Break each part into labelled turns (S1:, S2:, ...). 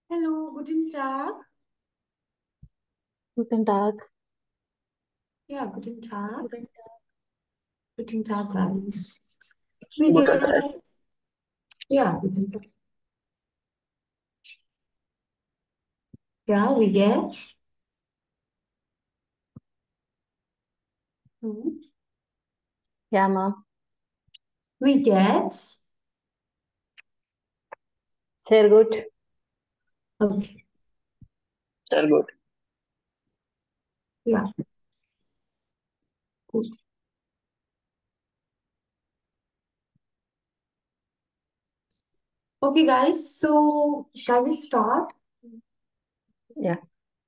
S1: Hallo, guten Tag.
S2: Guten Tag.
S1: Ja, guten Tag.
S2: Guten Tag.
S1: Guten Tag, guys. Wie
S3: Guten Tag.
S1: geht's? Ja, guten Tag. Ja, wie geht's? Hm?
S2: Ja, Mom.
S1: Wie geht's?
S2: Sehr gut.
S1: Okay,
S3: Sehr gut.
S1: ja, gut. Okay, guys, so shall we start?
S2: Yeah.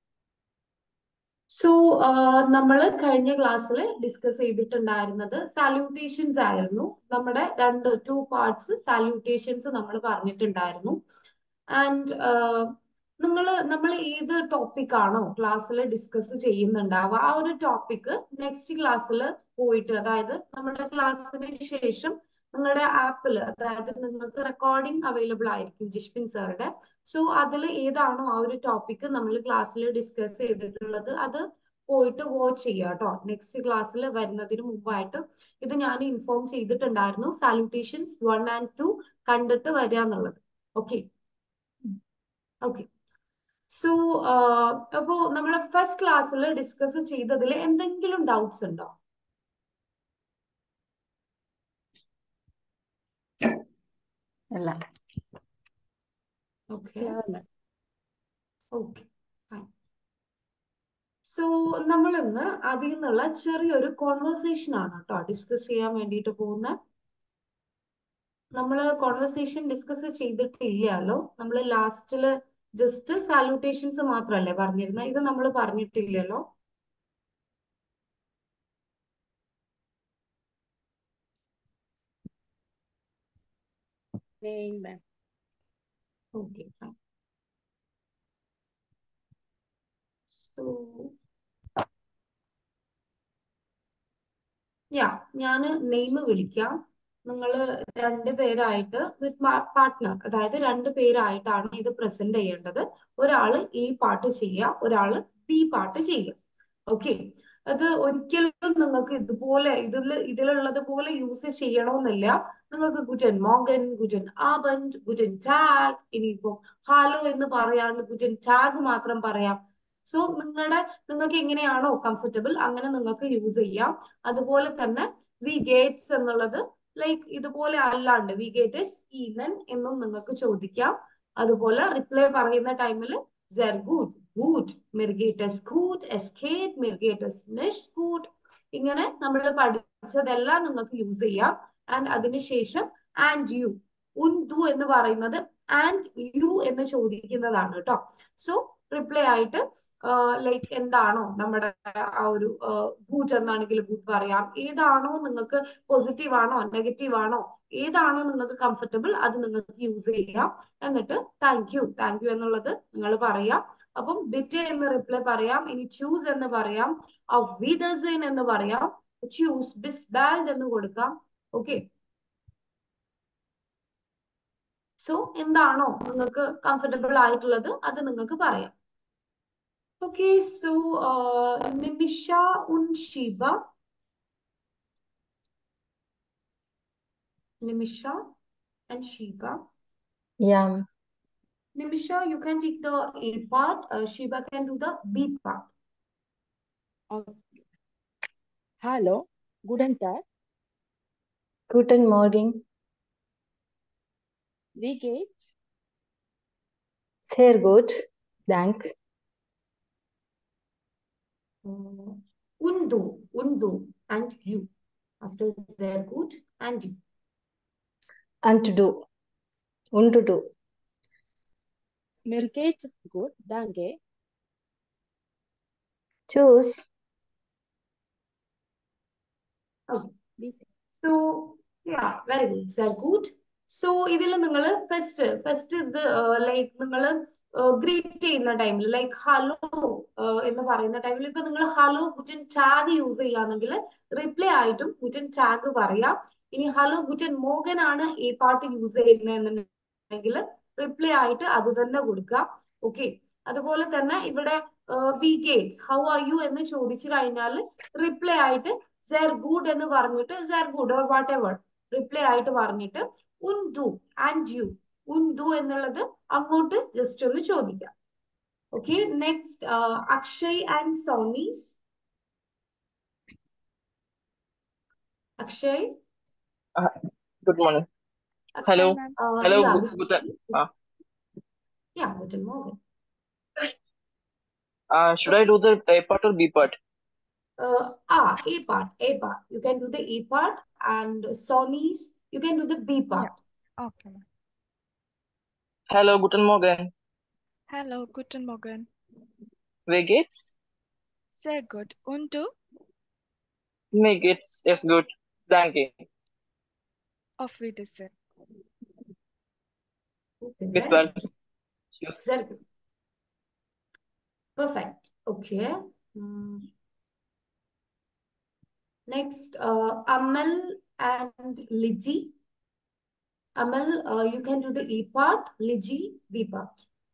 S1: So നമ്മൾ കഴിഞ്ഞ ക്ലാസ്സിൽ discuss ചെയ്തിട്ടുണ്ടായിരുന്നത് സാല്യൂട്ടേഷൻസ് ആയിരുന്നു നമ്മുടെ രണ്ട് two parts സാല്യൂട്ടേഷൻസ് നമ്മൾ പറഞ്ഞിട്ടുണ്ടായിരുന്നു and നിങ്ങൾ നമ്മൾ ഏത് ടോപ്പിക് ആണോ ക്ലാസ്സിൽ ഡിസ്കസ് ചെയ്യുന്നുണ്ടാവുക ആ ഒരു ടോപ്പിക് നെക്സ്റ്റ് ക്ലാസ്സിൽ പോയിട്ട് അതായത് നമ്മുടെ ക്ലാസ്സിന് ശേഷം നിങ്ങളുടെ ആപ്പിൽ അതായത് നിങ്ങൾക്ക് റെക്കോർഡിംഗ് അവൈലബിൾ ആയിരിക്കും ജിഷ്പിൻ സാറുടെ സോ അതിൽ ഏതാണോ ആ ഒരു ടോപ്പിക് നമ്മൾ ക്ലാസ്സിൽ ഡിസ്കസ് ചെയ്തിട്ടുള്ളത് അത് പോയിട്ട് വാച്ച് ചെയ്യുക കേട്ടോ നെക്സ്റ്റ് ക്ലാസ്സിൽ വരുന്നതിന് മുമ്പായിട്ട് ഇത് ഞാൻ ഇൻഫോം ചെയ്തിട്ടുണ്ടായിരുന്നു സാല്യൂട്ടേഷൻസ് വൺ ആൻഡ് ടു കണ്ടിട്ട് വരിക എന്നുള്ളത് ഓക്കെ ഓക്കെ സോ അപ്പോ നമ്മൾ ഫസ്റ്റ് ക്ലാസ്സിൽ ഡിസ്കസ് ചെയ്തതിൽ എന്തെങ്കിലും ഡൗട്ട്സ് ഉണ്ടോ
S2: അല്ല
S1: ഓക്കെ ഓക്കെ സോ നമ്മൾ ഇന്ന് അതിൽ നിന്നുള്ള ചെറിയൊരു കോൺവെർസേഷൻ ആണ് കേട്ടോ ഡിസ്കസ് ചെയ്യാൻ വേണ്ടിയിട്ട് പോകുന്ന നമ്മൾ കോൺവെർസേഷൻ ഡിസ്കസ് ചെയ്തിട്ടില്ലല്ലോ നമ്മൾ ലാസ്റ്റില് ജസ്റ്റ് സാല്യൂട്ടേഷൻസ് മാത്രമല്ലേ പറഞ്ഞിരുന്നത് ഇത് നമ്മൾ പറഞ്ഞിട്ടില്ലല്ലോ ഓക്കെ സോ യാ ഞാൻ നെയിം വിളിക്കാം നിങ്ങൾ രണ്ട് പേരായിട്ട് വിത്ത് പാർട്ട്ണർ അതായത് രണ്ട് പേരായിട്ടാണ് ഇത് പ്രസന്റ് ചെയ്യേണ്ടത് ഒരാള് ഈ പാട്ട് ചെയ്യുക ഒരാള് ബി പാട്ട് ചെയ്യുക ഓക്കെ അത് ഒരിക്കലും നിങ്ങൾക്ക് ഇതുപോലെ ഇതിൽ ഇതിലുള്ളത് പോലെ യൂസ് ചെയ്യണമെന്നില്ല നിങ്ങൾക്ക് ഗുജൻ മോഗൻ ഗുജൻ ആബൻഡ് ഗുജൻ ടാഗ് ഇനിയിപ്പോ ഹാലോ എന്ന് പറയാണ്ട് ഗുജൻ ടാഗ് മാത്രം പറയാം സോ നിങ്ങളുടെ നിങ്ങൾക്ക് എങ്ങനെയാണോ കംഫർട്ടബിൾ അങ്ങനെ നിങ്ങൾക്ക് യൂസ് ചെയ്യാം അതുപോലെ തന്നെ വി ഗേറ്റ്സ് എന്നുള്ളത് ലൈക്ക് ഇതുപോലെ അല്ലാണ്ട് വി ഗേറ്റ് ഇസ് ഈവൻ എന്നും നിങ്ങൾക്ക് ചോദിക്കാം അതുപോലെ റിപ്ലൈ പറയുന്ന ടൈമിൽ sehr gut gut mir geht es gut es geht mir geht es nicht gut ഇങ്ങനെ നമ്മൾ പഠിച്ചതെല്ലാം നിങ്ങൾക്ക് യൂസ് ചെയ്യാം ആൻഡ് അതിനുശേഷം ആൻഡ് യു ഉൻ ദു എന്ന് പറയുന്നത് ആൻഡ് യു എന്ന് ചോദിക്കുന്നതാണ് കേട്ടോ സോ റിപ്ലൈ ആയിട്ട് ലൈക്ക് എന്താണോ നമ്മുടെ ആ ഒരു ഗുഡ് എന്നാണെങ്കിൽ ഗുഡ് പറയാം ഏതാണോ നിങ്ങൾക്ക് പോസിറ്റീവ് ആണോ നെഗറ്റീവ് ആണോ ഏതാണോ നിങ്ങൾക്ക് കംഫർട്ടബിൾ അത് നിങ്ങൾക്ക് യൂസ് ചെയ്യാം എന്നിട്ട് താങ്ക് യു താങ്ക് യു എന്നുള്ളത് നിങ്ങൾ പറയാം അപ്പം ബിറ്റ് എന്ന് റിപ്ലൈ പറയാം ഇനി ചൂസ് എന്ന് പറയാം ഓഫ് വിദസൈൻ എന്ന് പറയാം ചൂസ് ബിസ് ബാൽഡ് എന്ന് കൊടുക്കാം ഓക്കെ സോ എന്താണോ നിങ്ങൾക്ക് കംഫർട്ടബിൾ ആയിട്ടുള്ളത് അത് നിങ്ങൾക്ക് പറയാം Okay, so uh, Nimisha und Shiba. Nimisha and Shiba.
S2: Yeah.
S1: Nimisha, you can take the A part. Uh, Shiba can do the B part.
S4: Okay. Hallo, guten Tag.
S2: Guten Morgen.
S4: Wie geht's?
S2: Sehr gut. Dank.
S1: Uh, Undu, Undu, and you. After sehr good and you.
S2: And to do. Und to do.
S4: Mir geht's gut, danke.
S2: Tschüss.
S1: Okay.
S4: Bitte.
S1: So, yeah, very good. Sehr good. So ഇതിൽ നിങ്ങൾ first first ഇത് like നിങ്ങൾ greet ചെയ്യുന്ന ടൈമിൽ like hello എന്ന് പറയുന്ന ടൈമിൽ ഇപ്പൊ നിങ്ങൾ ഹലോ ഗുറ്റൻ ടാഗ് യൂസ് ചെയ്യുകയാണെങ്കിൽ റിപ്ലൈ ആയിട്ടും ഗുറ്റൻ ടാഗ് പറയാം ഇനി ഹലോ ഗുറ്റൻ മോഗൻ ആണ് ഈ പാട്ട് യൂസ് ചെയ്യുന്നതെന്നുണ്ടെങ്കിൽ റിപ്ലൈ ആയിട്ട് അത് തന്നെ കൊടുക്കുക ഓക്കെ അതുപോലെ തന്നെ ഇവിടെ ബി ഗേറ്റ്സ് ഹൗ ആർ യു എന്ന് ചോദിച്ചു കഴിഞ്ഞാൽ റിപ്ലൈ ആയിട്ട് സെർ ഗുഡ് എന്ന് പറഞ്ഞിട്ട് സെർ ഗുഡ് ഓർ വാട്ട് എവർ റിപ്ലൈ ആയിട്ട് പറഞ്ഞിട്ട് ഉൻ ദു ആൻഡ് യു ഉൻ ദു എന്നുള്ളത് അങ്ങോട്ട് ജസ്റ്റ് ഒന്ന് ചോദിക്കാം okay next Akshay and Sonees Akshay
S3: Good morning.
S1: Akshay
S3: Hello.
S1: uh,
S3: Hello.
S1: yeah,
S3: Good, good, uh,
S1: yeah, guten Morgen.
S3: uh, should I do the A part or B part?
S1: Uh, ah, A part, A part. You can do the A part, and Sony's, you can do the B part.
S5: Okay. ma'am.
S3: Hello, guten Morgen.
S5: Hello, guten Morgen.
S3: Wie geht's?
S5: Sehr gut. Und du?
S3: Mir geht's es gut. Danke.
S5: Auf Wiedersehen.
S1: Okay,
S3: Bis
S1: very
S3: bald.
S1: good.
S3: Tschüss.
S1: Very good. Perfect. Okay. Hmm. Next, uh, Amal and Liji. Amal, uh, you can do the E part, Liji, B part.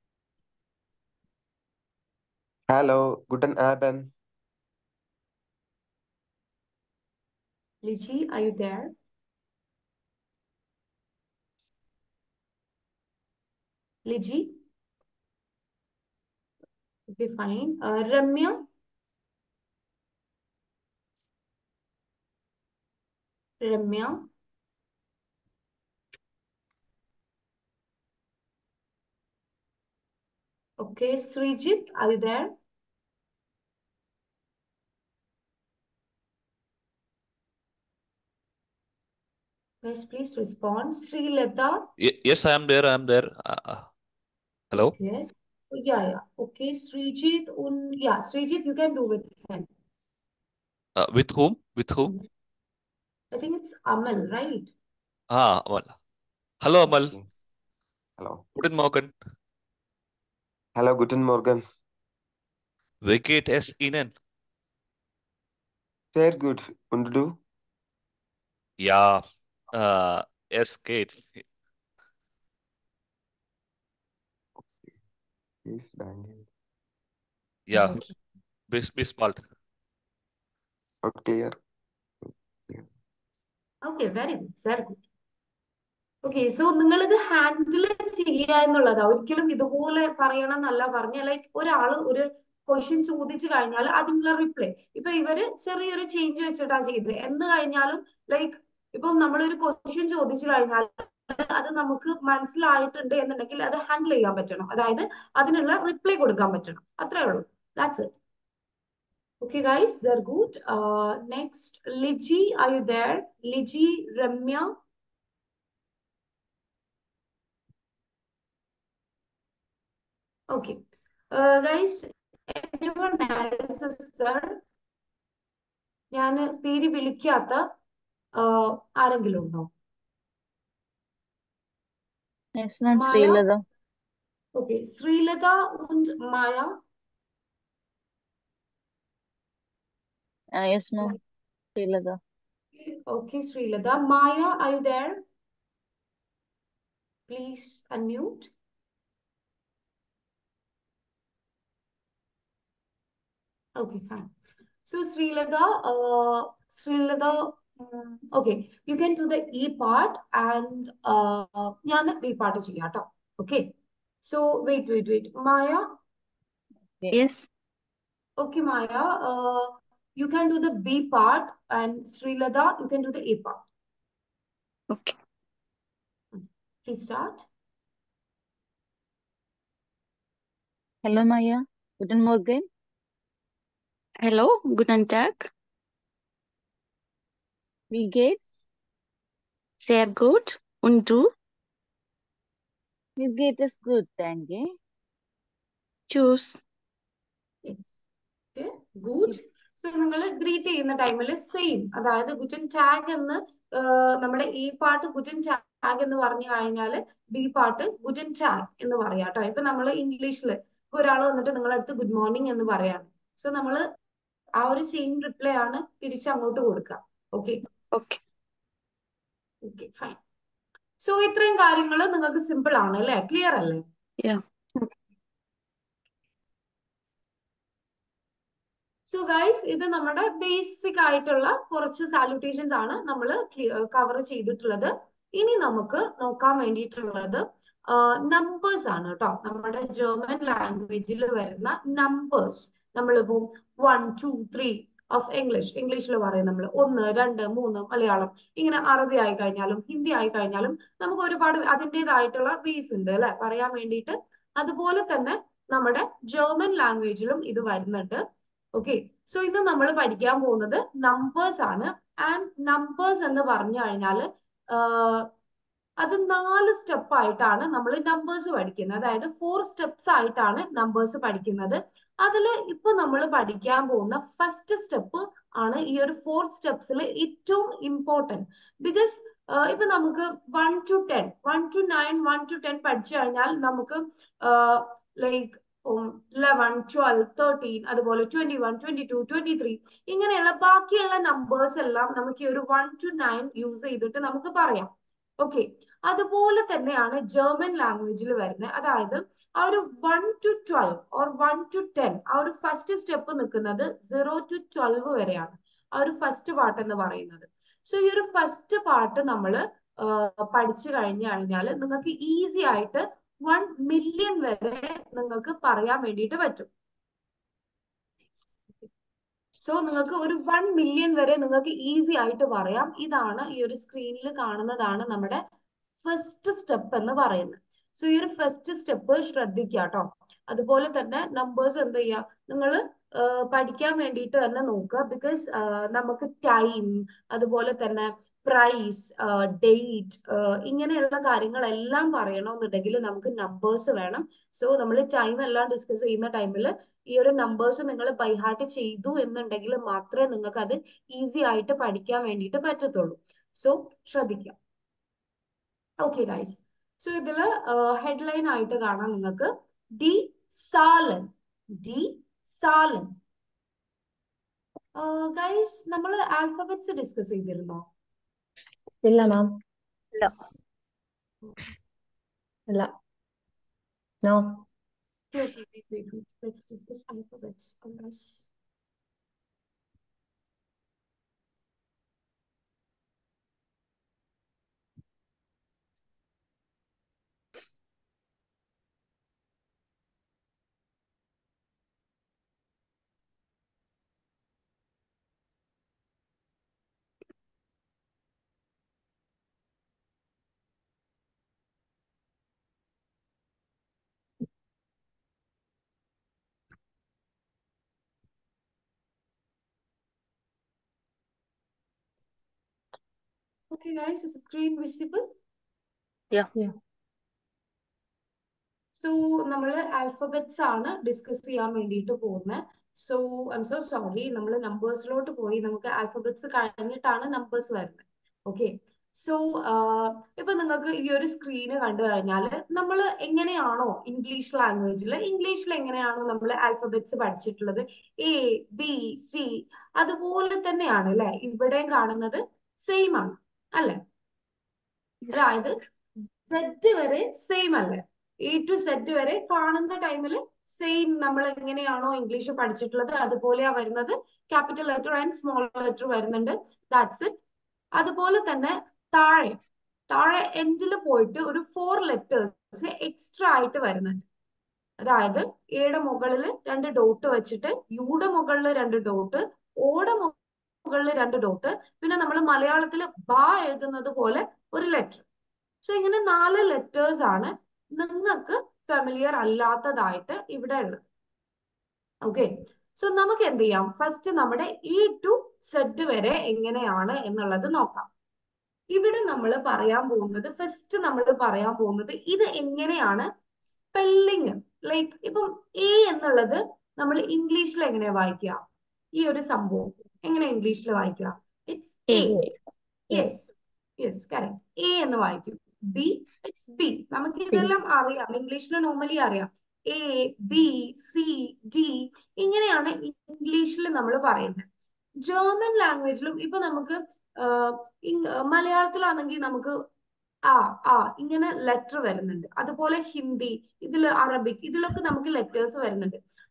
S6: Hallo, guten Abend.
S1: Liji, are you there? Liji? Okay, fine. Uh, Ramya? Ramya? Okay, Srijit, are you there? Guys, please respond. Srilata?
S7: Ye- Yes, I am there. I am there. Uh, uh, hello.
S1: Yes. Yeah, yeah. Okay, Srijit, un, yeah, Srijit, you can do with him.
S7: Uh, with whom? With whom?
S1: I think it's Amal, right?
S7: Ah, Amal. Hello, Amal.
S6: Yes. Hallo.
S7: Guten Morgen.
S6: Hallo, guten Morgen.
S7: Wie geht es Ihnen?
S6: Sehr gut. Und du?
S7: Ja, äh, es geht.
S6: Yes, danke.
S7: Ja,
S1: Okay.
S7: bis, bis bald.
S6: Not clear.
S1: Okay very good very good okay so നിങ്ങൾ ഇത് handle ചെയ്യുക എന്നുള്ളതാ ഒരിക്കലും ഇതുപോലെ പറയണം എന്നല്ല പറഞ്ഞ like ഒരാള് ഒരു ക്വസ്റ്റ്യൻ ചോദിച്ചു കഴിഞ്ഞാൽ അതിനുള്ള റിപ്ലൈ ഇപ്പൊ ഇവര് ചെറിയൊരു ചേഞ്ച് വെച്ചിട്ടാ ചെയ്തത് എന്ന് കഴിഞ്ഞാലും ലൈക്ക് ഇപ്പൊ നമ്മളൊരു ക്വസ്റ്റ്യൻ ചോദിച്ചു കഴിഞ്ഞാൽ അത് നമുക്ക് മനസ്സിലായിട്ടുണ്ട് എന്നുണ്ടെങ്കിൽ അത് ഹാൻഡിൽ ചെയ്യാൻ പറ്റണം അതായത് അതിനുള്ള റിപ്ലൈ കൊടുക്കാൻ പറ്റണം അത്രേ ഉള്ളൂ that's it Okay, guys, they're good. Uh, next, Liji, are you there? Liji, Ramya. Okay. Uh, guys, anyone else is there? ഞാൻ പേര് വിളിക്കാത്ത uh, ആരെങ്കിലും ഉണ്ടോ
S8: Yes, ma'am.
S1: Maya?
S8: Srilata.
S1: Okay, Srilata und Maya.
S8: Uh, yes, ma'am. Srilata.
S1: Okay, Srilata. Maya, are you there? Please unmute. Okay, fine. So Srilata, uh, Srilata, um, okay, you can do the E part and uh, ഞാൻ B part ചെയ്യാം ട്ടോ. Okay. So wait, wait, wait. Maya,
S8: Yes.
S1: okay, Maya, uh, you can do the B part and Srilata, you can do the A part.
S5: Okay.
S1: Please start.
S8: Hello, Maya. Guten Morgen.
S5: Hallo, guten Tag.
S8: Wie geht's?
S5: Sehr gut. Und du?
S8: Mir geht es gut, danke.
S5: Tschüss.
S1: Yes. Okay, good. So നിങ്ങൾ greet ചെയ്യുന്ന ടൈമിൽ same അതായത് ഗുറ്റൻ tag എന്ന് ആഹ് നമ്മുടെ ഈ പാട്ട് ഗുറ്റൻ tag എന്ന് പറഞ്ഞു കഴിഞ്ഞാല് ബി പാട്ട് ഗുറ്റൻ ടാഗ് എന്ന് പറയാം കേട്ടോ ഇപ്പൊ നമ്മൾ ഇംഗ്ലീഷിൽ ഇപ്പൊ ഒരാൾ വന്നിട്ട് നിങ്ങളുടെ അടുത്ത് ഗുഡ് മോർണിംഗ് എന്ന് പറയാണ് സോ നമ്മൾ ആ ഒരു സെയിം റിപ്ലൈ ആണ് തിരിച്ച് അങ്ങോട്ട് കൊടുക്കുക okay
S5: Okay.
S1: Okay fine so ഇത്രയും കാര്യങ്ങൾ നിങ്ങൾക്ക് സിമ്പിൾ ആണ് അല്ലേ ക്ലിയർ അല്ലേ
S5: Yeah.
S1: സോ ഗൈസ് ഇത് നമ്മുടെ ബേസിക് ആയിട്ടുള്ള കുറച്ച് സാല്യൂട്ടേഷൻസ് ആണ് നമ്മൾ കവർ ചെയ്തിട്ടുള്ളത് ഇനി നമുക്ക് നോക്കാൻ വേണ്ടിയിട്ടുള്ളത് നമ്പേഴ്സ് ആണ് കേട്ടോ നമ്മുടെ ജർമ്മൻ ലാംഗ്വേജിൽ വരുന്ന നമ്പേഴ്സ് നമ്മളിപ്പോ one two three of English ഇംഗ്ലീഷിൽ പറയും നമ്മൾ ഒന്ന് രണ്ട് മൂന്ന് മലയാളം ഇങ്ങനെ അറബി ആയി കഴിഞ്ഞാലും ഹിന്ദി ആയി കഴിഞ്ഞാലും നമുക്ക് ഒരുപാട് അതിൻ്റെതായിട്ടുള്ള വേസ് ഉണ്ട് അല്ലെ പറയാൻ വേണ്ടിയിട്ട് അതുപോലെ തന്നെ നമ്മുടെ ജർമ്മൻ ലാംഗ്വേജിലും ഇത് വരുന്നുണ്ട് ഓക്കെ സോ ഇന്ന് നമ്മൾ പഠിക്കാൻ പോകുന്നത് നമ്പേഴ്സ് ആണ് ആൻഡ് നമ്പേഴ്സ് എന്ന് പറഞ്ഞു കഴിഞ്ഞാൽ അത് നാല് സ്റ്റെപ്പ് ആയിട്ടാണ് നമ്മൾ നമ്പേഴ്സ് പഠിക്കുന്നത് അതായത് ഫോർ സ്റ്റെപ്സ് ആയിട്ടാണ് നമ്പേഴ്സ് പഠിക്കുന്നത് അതിൽ ഇപ്പൊ നമ്മൾ പഠിക്കാൻ പോകുന്ന ഫസ്റ്റ് സ്റ്റെപ്പ് ആണ് ഈ ഒരു ഫോർ സ്റ്റെപ്സിൽ ഏറ്റവും ഇമ്പോർട്ടൻറ്റ് ബിക്കോസ് ഇപ്പൊ നമുക്ക് one two ten one two nine one two ten പഠിച്ചു കഴിഞ്ഞാൽ നമുക്ക് ലൈക്ക് ലെവൻ ട്വൽവ് തേർട്ടീൻ അതുപോലെ twenty one twenty two twenty three ഇങ്ങനെയുള്ള ബാക്കിയുള്ള നമ്പേഴ്സ് എല്ലാം നമുക്ക് ഈ ഒരു വൺ ടു നയൻ യൂസ് ചെയ്തിട്ട് നമുക്ക് പറയാം ഓക്കെ അതുപോലെ തന്നെയാണ് ജർമ്മൻ ലാംഗ്വേജിൽ വരുന്നത് അതായത് ആ ഒരു one two twelve or one two ten ആ ഒരു ഫസ്റ്റ് സ്റ്റെപ്പ് നിൽക്കുന്നത് സീറോ ടു ട്വൽവ് വരെയാണ് ആ ഒരു ഫസ്റ്റ് പാർട്ട് എന്ന് പറയുന്നത് സോ ഈ ഒരു ഫസ്റ്റ് പാർട്ട് നമ്മൾ പഠിച്ചു കഴിഞ്ഞു കഴിഞ്ഞാൽ നിങ്ങൾക്ക് ഈസി ആയിട്ട് വൺ മില്യൺ വരെ നിങ്ങൾക്ക് പറയാൻ വേണ്ടിയിട്ട് പറ്റും സോ നിങ്ങൾക്ക് ഒരു വൺ മില്യൺ വരെ നിങ്ങൾക്ക് ഈസി ആയിട്ട് പറയാം ഇതാണ് ഈ ഒരു സ്ക്രീനിൽ കാണുന്നതാണ് നമ്മുടെ ഫസ്റ്റ് സ്റ്റെപ്പ് എന്ന് പറയുന്നത് സോ ഈ ഒരു ഫസ്റ്റ് സ്റ്റെപ്പ് ശ്രദ്ധിക്കുക കേട്ടോ അതുപോലെ തന്നെ നമ്പേഴ്സ് എന്ത് ചെയ്യുക നിങ്ങൾ പഠിക്കാൻ വേണ്ടിയിട്ട് തന്നെ നോക്കുക ബിക്കോസ് നമുക്ക് ടൈം അതുപോലെ തന്നെ പ്രൈസ് ഡേറ്റ് ഇങ്ങനെയുള്ള കാര്യങ്ങളെല്ലാം പറയണമെന്നുണ്ടെങ്കിൽ നമുക്ക് നമ്പേഴ്സ് വേണം സോ നമ്മൾ ടൈം എല്ലാം ഡിസ്കസ് ചെയ്യുന്ന ടൈമിൽ ഈ ഒരു നമ്പേഴ്സ് നിങ്ങൾ ബൈഹാർട്ട് ചെയ്തു എന്നുണ്ടെങ്കിൽ മാത്രമേ നിങ്ങൾക്ക് അത് ഈസി ആയിട്ട് പഠിക്കാൻ വേണ്ടിയിട്ട് പറ്റത്തുള്ളൂ സോ ശ്രദ്ധിക്കാം ഓക്കെ ഗൈസ് സോ ഇതിൽ ഹെഡ്ലൈൻ ആയിട്ട് കാണാം നിങ്ങൾക്ക് ഡി സാലൻ ഡി സാലൻ ഗൈസ് നമ്മൾ ആൽഫബറ്റ്സ് ഡിസ്കസ് ചെയ്തിരുന്നോ
S2: ഇല്ല മാം
S8: ഇല്ല
S2: ഇല്ല no
S1: Okay, okay, wait, wait, wait. Let's discuss alphabets on this. Okay, guys, is the screen visible?
S5: Yeah.
S2: Yeah.
S1: So നമ്മൾ ആൽഫബറ്റ്സ് ആണ് ഡിസ്കസ് ചെയ്യാൻ വേണ്ടിയിട്ട് പോകുന്നത് so I'm so sorry നമ്മൾ നമ്പേഴ്സിലോട്ട് പോയി നമുക്ക് ആൽഫബറ്റ്സ് കഴിഞ്ഞിട്ടാണ് നമ്പേഴ്സ് വരുന്നത് ഓക്കെ സോ ഇപ്പൊ നിങ്ങൾക്ക് ഈ ഒരു സ്ക്രീന് കണ്ടു കഴിഞ്ഞാൽ നമ്മൾ എങ്ങനെയാണോ ഇംഗ്ലീഷ് ലാംഗ്വേജിൽ ഇംഗ്ലീഷിൽ എങ്ങനെയാണോ നമ്മൾ ആൽഫബറ്റ്സ് പഠിച്ചിട്ടുള്ളത് എ ബി സി അതുപോലെ തന്നെയാണ് അല്ലെ ഇവിടെയും കാണുന്നത് സെയിം ആണ് അല്ലെ അതായത് സെറ്റ് വരെ സെയിം അല്ലേ എ ടു സെറ്റ് വരെ കാണുന്ന ടൈമിൽ സെയിം നമ്മൾ എങ്ങനെയാണോ ഇംഗ്ലീഷ് പഠിച്ചിട്ടുള്ളത് അതുപോലെയാ വരുന്നത് capital letter and small letter വരുന്നുണ്ട് ദാറ്റ്സ് ഇറ്റ് അതുപോലെ തന്നെ താഴെ താഴെ എൻഡിൽ പോയിട്ട് ഒരു ഫോർ ലെറ്റേഴ്സ് എക്സ്ട്രാ ആയിട്ട് വരുന്നുണ്ട് അതായത് എയുടെ മുകളിൽ രണ്ട് ഡോട്ട് വെച്ചിട്ട് യുടെ മുകളിൽ രണ്ട് ഡോട്ട് ഓടെ മുകളിൽ രണ്ട് ഡോട്ട് പിന്നെ നമ്മൾ മലയാളത്തിൽ ബ എഴുതുന്നത് പോലെ ഒരു ലെറ്റർ സോ ഇങ്ങനെ നാല് ലെറ്റേഴ്സ് ആണ് നിങ്ങൾക്ക് ഫെമിലിയർ അല്ലാത്തതായിട്ട് ഇവിടെ ഉള്ളത് ഓക്കെ സോ നമുക്ക് എന്ത് ചെയ്യാം ഫസ്റ്റ് നമ്മുടെ ഇ ടു സെറ്റ് വരെ എങ്ങനെയാണ് എന്നുള്ളത് നോക്കാം ഇവിടെ നമ്മൾ പറയാൻ പോകുന്നത് ഫസ്റ്റ് നമ്മൾ പറയാൻ പോകുന്നത് ഇത് എങ്ങനെയാണ് സ്പെല്ലിങ് ലൈക്ക് ഇപ്പം എ എന്നുള്ളത് നമ്മൾ ഇംഗ്ലീഷിൽ എങ്ങനെ വായിക്കുക ഈ ഒരു സംഭവം എങ്ങനെ ഇംഗ്ലീഷിൽ വായിക്കുക it's A yes yes correct A എന്ന് വായിക്കും ബി ഇറ്റ്സ് ബി നമുക്ക് ഇതെല്ലാം അറിയാം ഇംഗ്ലീഷിൽ നോർമലി അറിയാം എ ബി സി ഡി ഇങ്ങനെയാണ് ഇംഗ്ലീഷിൽ നമ്മൾ പറയുന്നത് ജർമ്മൻ ലാംഗ്വേജിലും ഇപ്പൊ നമുക്ക് മലയാളത്തിലാണെങ്കിൽ നമുക്ക് ആ ആ ഇങ്ങനെ ലെറ്റർ വരുന്നുണ്ട് അതുപോലെ ഹിന്ദി ഇതിൽ അറബിക് ഇതിലൊക്കെ നമുക്ക് ലെറ്റേഴ്സ് വരുന്നുണ്ട്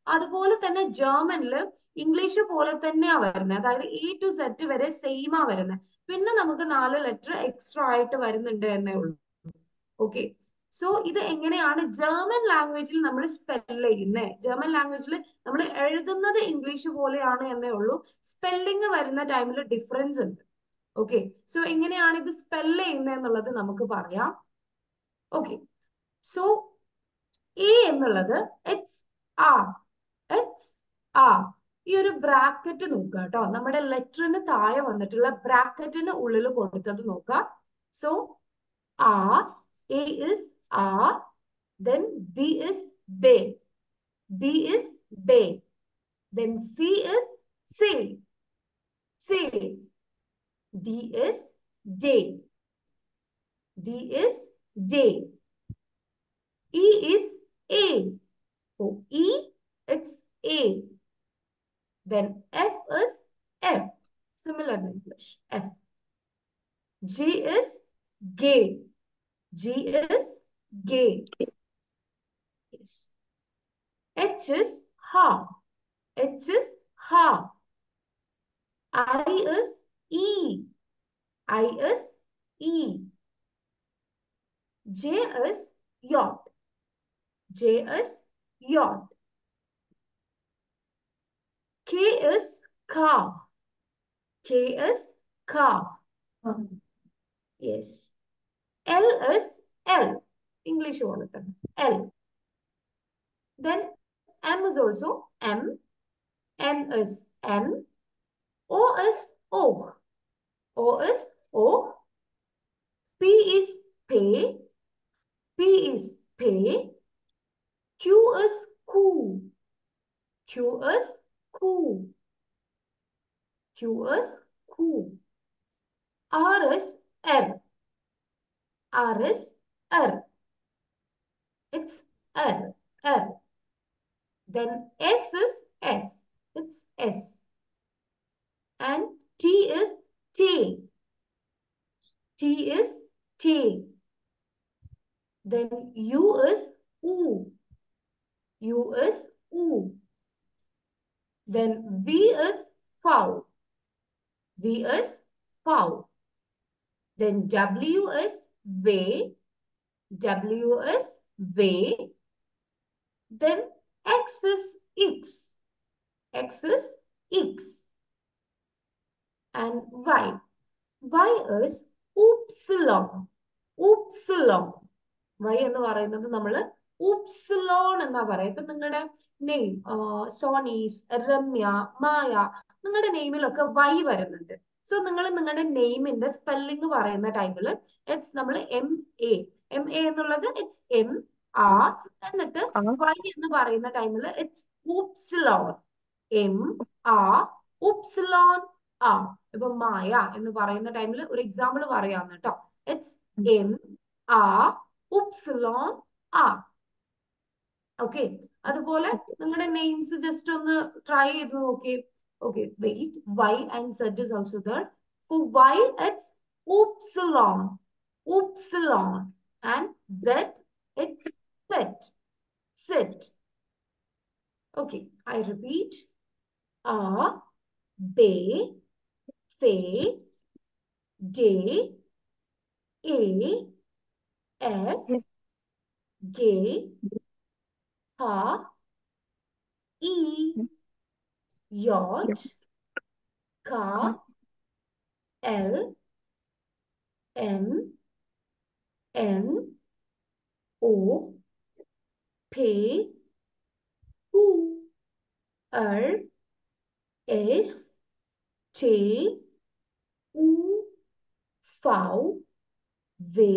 S1: അതുപോലെ തന്നെ ജർമ്മനില് ഇംഗ്ലീഷ് പോലെ തന്നെയാ വരുന്നത് അതായത് എ ടു സെറ്റ് വരെ സെയിമാ വരുന്നത് പിന്നെ നമുക്ക് നാല് ലെറ്റർ എക്സ്ട്രാ ആയിട്ട് വരുന്നുണ്ട് എന്നേ ഉള്ളൂ ഓക്കെ സോ ഇത് എങ്ങനെയാണ് ജർമ്മൻ ലാംഗ്വേജിൽ നമ്മൾ സ്പെൽ ചെയ്യുന്നത് ജർമ്മൻ ലാംഗ്വേജിൽ നമ്മൾ എഴുതുന്നത് ഇംഗ്ലീഷ് പോലെയാണ് എന്നേ ഉള്ളൂ സ്പെല്ലിംഗ് വരുന്ന ടൈമിൽ ഡിഫറൻസ് ഉണ്ട് ഓക്കെ സോ എങ്ങനെയാണ് ഇത് സ്പെൽ ചെയ്യുന്നത് എന്നുള്ളത് നമുക്ക് പറയാം ഓക്കെ സോ എ എന്നുള്ളത് എച്ച് ആർ എച്ച് ആർ ഈ ഒരു ബ്രാക്കറ്റ് നോക്കുക കേട്ടോ നമ്മുടെ ലെറ്ററിന് താഴെ വന്നിട്ടുള്ള ബ്രാക്കറ്റിന് ഉള്ളിൽ കൊടുത്തത് നോക്കുക so R A is R then B is ബേ ബി ഇസ് ബേ ദെൻ സി ഇസ് സേ സേ ഡി ഇസ് ഡേ ഡി ഇസ് ഡേ E is A. So E, it's A. Then F is F. Similar in English. F. G is gay. G is gay. Yes. H is ha. H is ha. I is E. I is E. J is yacht. J is yacht. K is calf. K is calf. Yes. L is L. English പോലെ തന്നെ L. Then M is also M. N is N. O is O. O is O. P is pay. P is pay. Q is cool. Q is cool. Q is cool. R is R. R is R. It's R. R. Then S is S. It's S. And T is T. T is T. Then U is U. U is U. Then V is foul. V is foul. Then W is way. W is way. Then X is X. X is X. And Y. Y is upsilon. Upsilon. Y എന്ന് പറയുന്നത് നമ്മൾ ഉപ്സിലോൺ എന്നാ പറയാം ഇപ്പൊ നിങ്ങളുടെ name സോണീസ് Ramya മായ നിങ്ങളുടെ നെയിമിലൊക്കെ Y വരുന്നുണ്ട് so നിങ്ങൾ നിങ്ങളുടെ നെയിമിന്റെ സ്പെല്ലിംഗ് പറയുന്ന ടൈമിൽ ഇറ്റ്സ് നമ്മൾ എം എ എം എ എന്നുള്ളത് ഇറ്റ്സ് എം ആർ എന്നിട്ട് വൈ എന്ന് പറയുന്ന ടൈമിൽ it's upsilon M R upsilon R ഇപ്പൊ മായ എന്ന് പറയുന്ന ടൈമിൽ ഒരു എക്സാമ്പിൾ പറയാന്ന് കേട്ടോ it's M R upsilon R okay അതുപോലെ നിങ്ങളുടെ നെയിംസ് ജസ്റ്റ് ഒന്ന് ട്രൈ ചെയ്ത് നോക്കി ഓക്കെ വെയിറ്റ് വൈ ആൻഡ് സെറ്റ് is also there for Y it's upsilon upsilon and z it's set set okay i repeat a bay say day a f gay ha e yacht car l m n o p who er s t u v v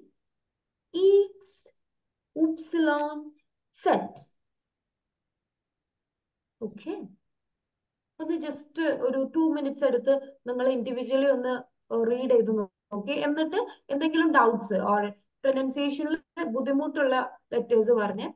S1: x upsilon z okay ഒന്ന് just ഒരു two minutes എടുത്ത് നിങ്ങൾ individually ഒന്ന് read ചെയ്ത് നോക്കി എന്നിട്ട് എന്തെങ്കിലും doubts or പ്രൊനൗൺസിയേഷനിൽ ബുദ്ധിമുട്ടുള്ള ലെറ്റേഴ്സ് പറഞ്ഞ്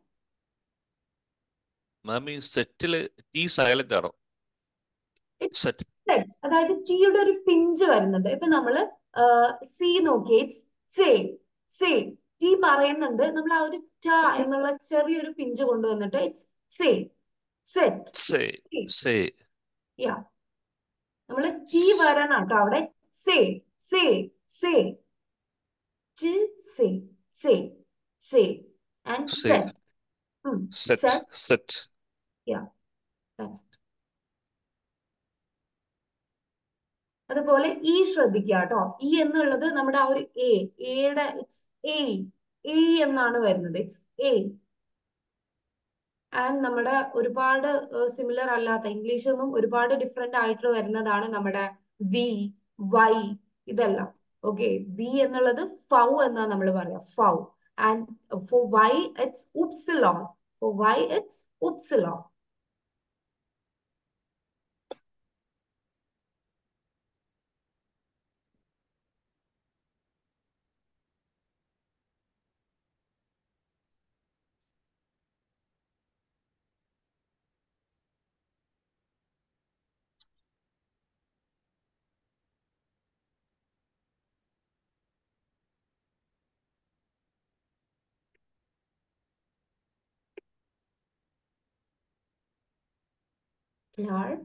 S7: മാം ഈ സെറ്റില് ടി സൈലന്റ് ആണോ സെറ്റ്
S1: സെറ്റ് അതായത് ടിയുടെ ഒരു പിഞ്ച് വരുന്നുണ്ട് ഇപ്പൊ നമ്മള് സി നോക്കി ഇറ്റ്സ് സേ സേ ടി പറയുന്നുണ്ട് നമ്മൾ ആ ഒരു ട എന്നുള്ള ചെറിയൊരു പിഞ്ച് കൊണ്ടുവന്നിട്ട് ഇറ്റ്സ് സേ സെറ്റ്
S7: Say. Say.
S1: യാ നമ്മള് ടി വരണം കേട്ടോ അവിടെ സേ സേ സേ ടി സേ സേ സേ ആൻഡ്
S7: Say.
S1: സെറ്റ്
S7: Set.
S1: സെറ്റ്
S7: Set.
S1: യാ അതുപോലെ ഈ ശ്രദ്ധിക്കുക കേട്ടോ ഈ എന്നുള്ളത് നമ്മുടെ ആ ഒരു എ എയുടെ ഇറ്റ്സ് എ എ എന്നാണ് വരുന്നത് ഇറ്റ്സ് എ ആൻഡ് നമ്മുടെ ഒരുപാട് സിമിലർ അല്ലാത്ത ഇംഗ്ലീഷൊന്നും ഒരുപാട് ഡിഫറെന്റ് ആയിട്ട് വരുന്നതാണ് നമ്മുടെ വി വൈ ഇതെല്ലാം ഓക്കെ വി എന്നുള്ളത് ഫൗ എന്നാ നമ്മൾ പറയാ ഫൗ and for Y it's upsilon for Y it's upsilon Klar.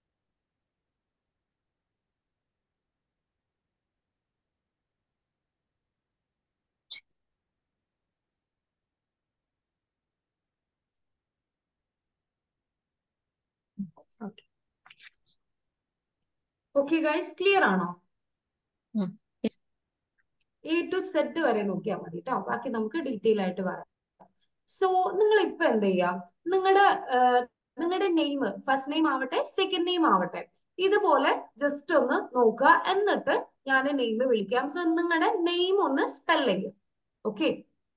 S1: Okay. Okay, guys, clear ആണോ
S5: ഉം.
S1: എ ടു സെറ്റ് വരെ നോക്കിയാൽ മതി കേട്ടോ ബാക്കി നമുക്ക് ഡീറ്റെയിൽ ആയിട്ട് പറയാം സോ നിങ്ങൾ ഇപ്പൊ എന്ത് ചെയ്യാം നിങ്ങളുടെ നിങ്ങളുടെ നെയിം ഫസ്റ്റ് നെയിം ആവട്ടെ സെക്കൻഡ് നെയിം ആവട്ടെ ഇതുപോലെ ജസ്റ്റ് ഒന്ന് നോക്കുക എന്നിട്ട് ഞാൻ നെയിം വിളിക്കാം സോ നിങ്ങളുടെ നെയിം ഒന്ന് സ്പെൽ ചെയ്യും ഓക്കെ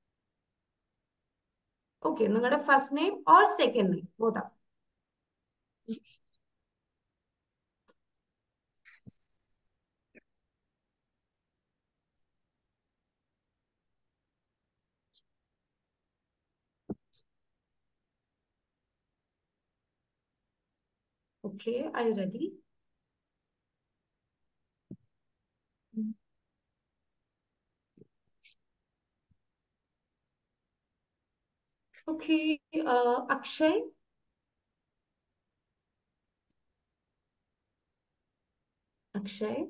S1: ഓക്കെ നിങ്ങളുടെ first name or second name ബോത്താ Okay, are you ready? Okay, uh, Akshay. Akshay.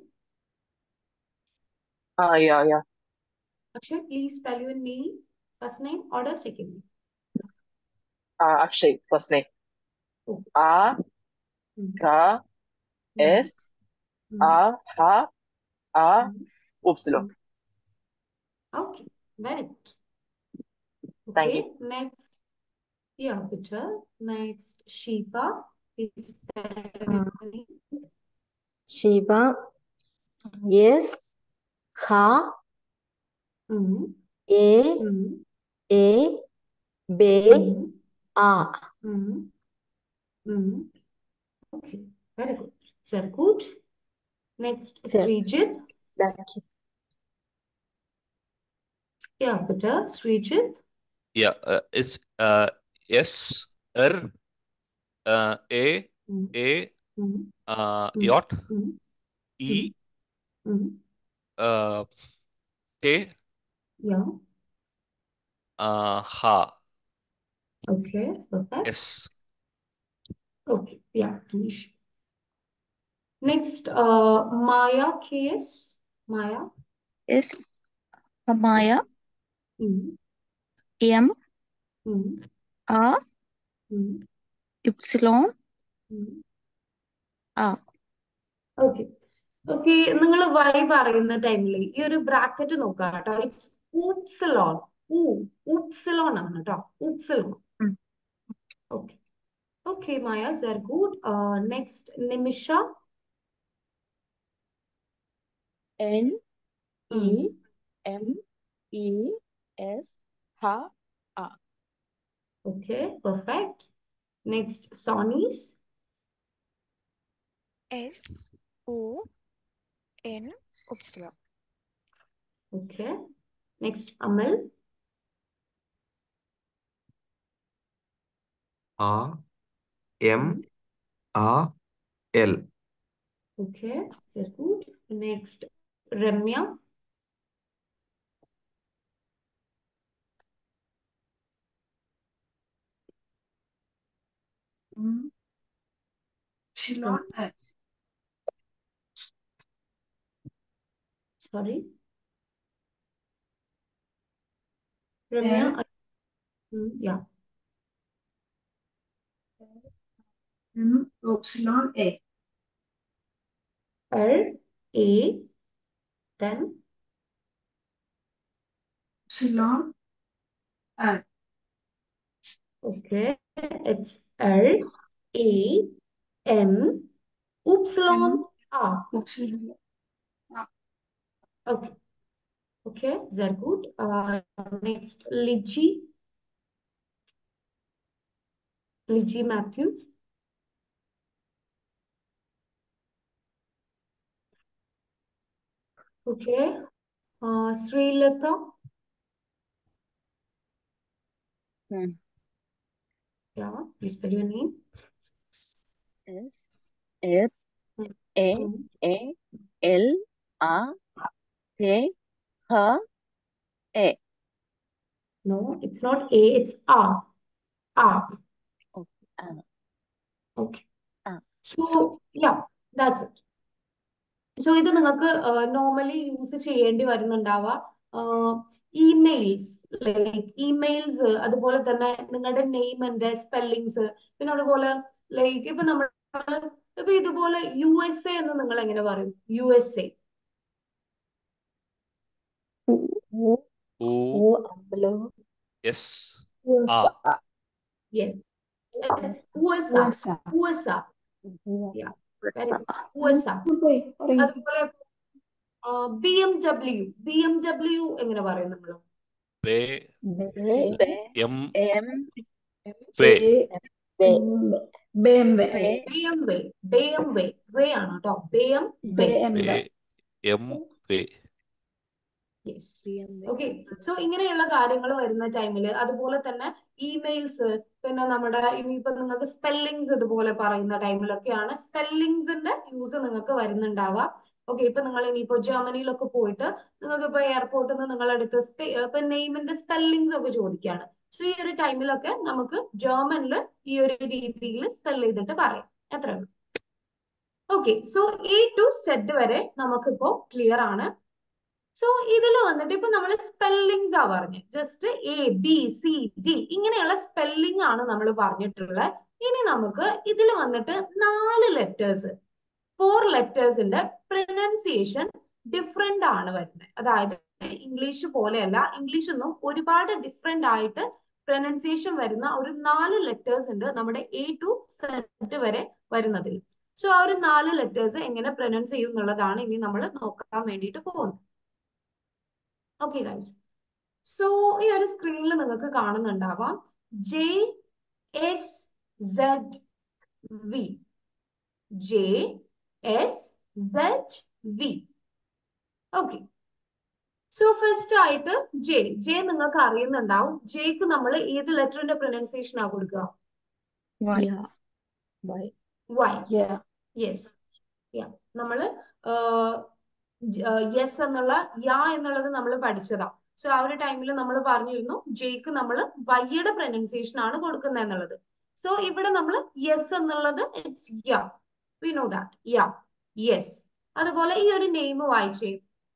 S3: Ah, yeah, yeah.
S1: Akshay, please spell your name, first name, order, second name.
S3: Ah, Akshay, first name.
S1: Oh.
S3: A,
S1: Hmm.
S3: K,
S1: Hmm.
S3: S,
S1: Hmm.
S3: A, H, A,
S1: Hmm.
S3: Upsilon.
S1: Okay, very good.
S3: Thank
S1: Okay, next. Yeah, bitte. Next, Shiba. Please spell your name.
S2: Shiba. Yes. Ha.
S1: Hmm.
S2: A.
S1: Hmm.
S2: A. B.
S1: Hmm.
S2: A.
S1: Hmm. Hmm. Okay, very good. Sehr gut. Next,
S2: Sehr-
S1: Srijit.
S2: Danke.
S1: Ja, bitte, Srijit.
S7: Yeah. Uh, it's uh, S R uh, A
S1: Hmm.
S7: A
S1: Hmm.
S7: uh,
S1: Hmm.
S7: yacht
S1: Hmm.
S7: E
S1: Hmm.
S7: uh, K
S1: Yeah.
S7: uh, Ha
S1: Okay, perfect.
S7: S.
S1: Okay, yeah, please. Next, uh, Maya case. Maya.
S5: S. Maya.
S1: Hmm.
S5: M.
S1: Hmm.
S5: A.
S1: Hmm.
S5: Epsilon.
S1: Hmm.
S5: A.
S1: Okay okay നിങ്ങൾ Y പറയുന്ന ടൈമിൽ ഈ ഒരു bracket നോക്കാം കേട്ടോ it's ഊപ്സിലോൺ ഊ ഊപ്സിലോൺ ആണ് കേട്ടോ upsilon
S5: um.
S1: Okay okay Maya sir good next Nimisha
S4: N
S1: um.
S4: E M E S H A.
S1: Okay perfect next Sonis
S9: S O N upsilon.
S1: Okay next Amal
S6: A M A L.
S1: Okay sir good next Ramya
S10: Epsilon S.
S1: Sorry. Ramya,
S10: L.
S1: I- mm, yeah.
S10: M epsilon A.
S1: L, A, then
S10: Epsilon L.
S1: okay, it's L, A, M, upsilon R.
S10: Epsilon.
S1: Okay. Okay, sehr gut. Uh, next, Ligi. Ligi Matthew. Okay. Uh, Srilata.
S8: Hmm.
S1: Yeah, please spell your name.
S8: S S A
S1: Mm.
S8: A L A K H A.
S1: No, it's not A, it's R. R.
S8: Okay. Ah,
S1: Okay.
S8: ah.
S1: So, yeah, that's it. So ഇത് നിങ്ങൾക്ക് normally use ചെയ്യേണ്ടി വരുന്നുണ്ടാവുക emails like emails അതുപോലെ തന്നെ നിങ്ങളുടെ നെയിമിന്റെ spellings പിന്നെ അതുപോലെ like ഇപ്പൊ നമ്മൾ ഇപ്പൊ ഇതുപോലെ യു എസ് എ എന്ന് നിങ്ങൾ എങ്ങനെ പറയും U S A
S7: U
S2: O അമ്പലോ
S7: S A.
S1: Yes USA USA Yeah, very good. USA അതുപോലെ B M W B M W എങ്ങനെ പറയും നമ്മൾ
S7: B
S8: B
S7: M
S8: M
S7: W.
S8: B
S10: BMW.
S1: B M വേ ബി എം വേ വേ ആണ് കേട്ടോ ബി എം വേ
S7: B M W.
S1: Yes okay so ഇങ്ങനെയുള്ള കാര്യങ്ങൾ വരുന്ന ടൈമിൽ അതുപോലെ തന്നെ ഇമെയിൽസ് പിന്നെ നമ്മുടെ ഇനിയിപ്പോ നിങ്ങൾക്ക് സ്പെല്ലിങ്സ് ഇതുപോലെ പറയുന്ന ടൈമിലൊക്കെയാണ് സ്പെല്ലിങ്സിന്റെ യൂസ് നിങ്ങൾക്ക് വരുന്നുണ്ടാവുക ഓക്കെ ഇപ്പൊ നിങ്ങൾ ഇനിയിപ്പോ ജർമ്മനിയിലൊക്കെ പോയിട്ട് നിങ്ങൾക്ക് ഇപ്പൊ എയർപോർട്ടിൽ നിന്ന് നിങ്ങളടുത്ത് ഇപ്പൊ നെയിമിന്റെ സ്പെല്ലിങ്സ് ഒക്കെ ചോദിക്കുകയാണ് സോ ഈ ഒരു ടൈമിലൊക്കെ നമുക്ക് ജർമ്മനിൽ ഈ ഒരു രീതിയിൽ സ്പെൽ ചെയ്തിട്ട് പറയാം എത്ര okay so A to Z വരെ നമുക്കിപ്പോ ക്ലിയർ ആണ് സോ ഇതിൽ വന്നിട്ട് ഇപ്പൊ നമ്മൾ സ്പെല്ലിങ്സ് ആ പറഞ്ഞത് just A B C D ഇങ്ങനെയുള്ള സ്പെല്ലിംഗ് ആണ് നമ്മൾ പറഞ്ഞിട്ടുള്ളത് ഇനി നമുക്ക് ഇതിൽ വന്നിട്ട് നാല് ലെറ്റേഴ്സ് ഫോർ ലെറ്റേഴ്സിന്റെ പ്രൊനൗൺസിയേഷൻ ഡിഫറെന്റ് ആണ് വരുന്നത് അതായത് ഇംഗ്ലീഷ് പോലെയല്ല ഇംഗ്ലീഷ് ഒന്നും ഒരുപാട് ഡിഫറെന്റ് ആയിട്ട് പ്രൊനൗൺസിയേഷൻ വരുന്ന ഒരു നാല് ലെറ്റേഴ്സ് ഉണ്ട് നമ്മുടെ എ ടു സെറ്റ് വരെ വരുന്നതിൽ സോ ആ ഒരു നാല് ലെറ്റേഴ്സ് എങ്ങനെ പ്രൊനൗൺസ് ചെയ്യും എന്നുള്ളതാണ് ഇനി നമ്മൾ നോക്കാൻ വേണ്ടിയിട്ട് പോകുന്നത് ഓക്കെ ഗൈസ് സോ ഈ ഒരു സ്ക്രീനിൽ നിങ്ങൾക്ക് കാണുന്നുണ്ടാവാം J S Z V J S Z V okay so first ആയിട്ട് ജെ ജെ നിങ്ങൾക്ക് അറിയുന്നുണ്ടാവും ജെക്ക് നമ്മൾ ഏത് ലെറ്ററിന്റെ പ്രൊനൗൺസിയേഷൻ ആ കൊടുക്കുക
S5: Y.
S2: Y
S1: Y
S10: Yeah.
S1: Yes യാ നമ്മള് യെസ് എന്നുള്ള യാ എന്നുള്ളത് നമ്മൾ പഠിച്ചതാ സോ ആ ഒരു ടൈമിൽ നമ്മൾ പറഞ്ഞിരുന്നു ജെയ്ക്ക് നമ്മൾ വൈയുടെ പ്രൊനൗൺസിയേഷൻ ആണ് കൊടുക്കുന്നത് എന്നുള്ളത് സോ ഇവിടെ നമ്മൾ യെസ് എന്നുള്ളത് ഇറ്റ്സ് യാ വി നോ ദാറ്റ് യാ യെസ് അതുപോലെ ഈ ഒരു നെയിം വായിച്ചേ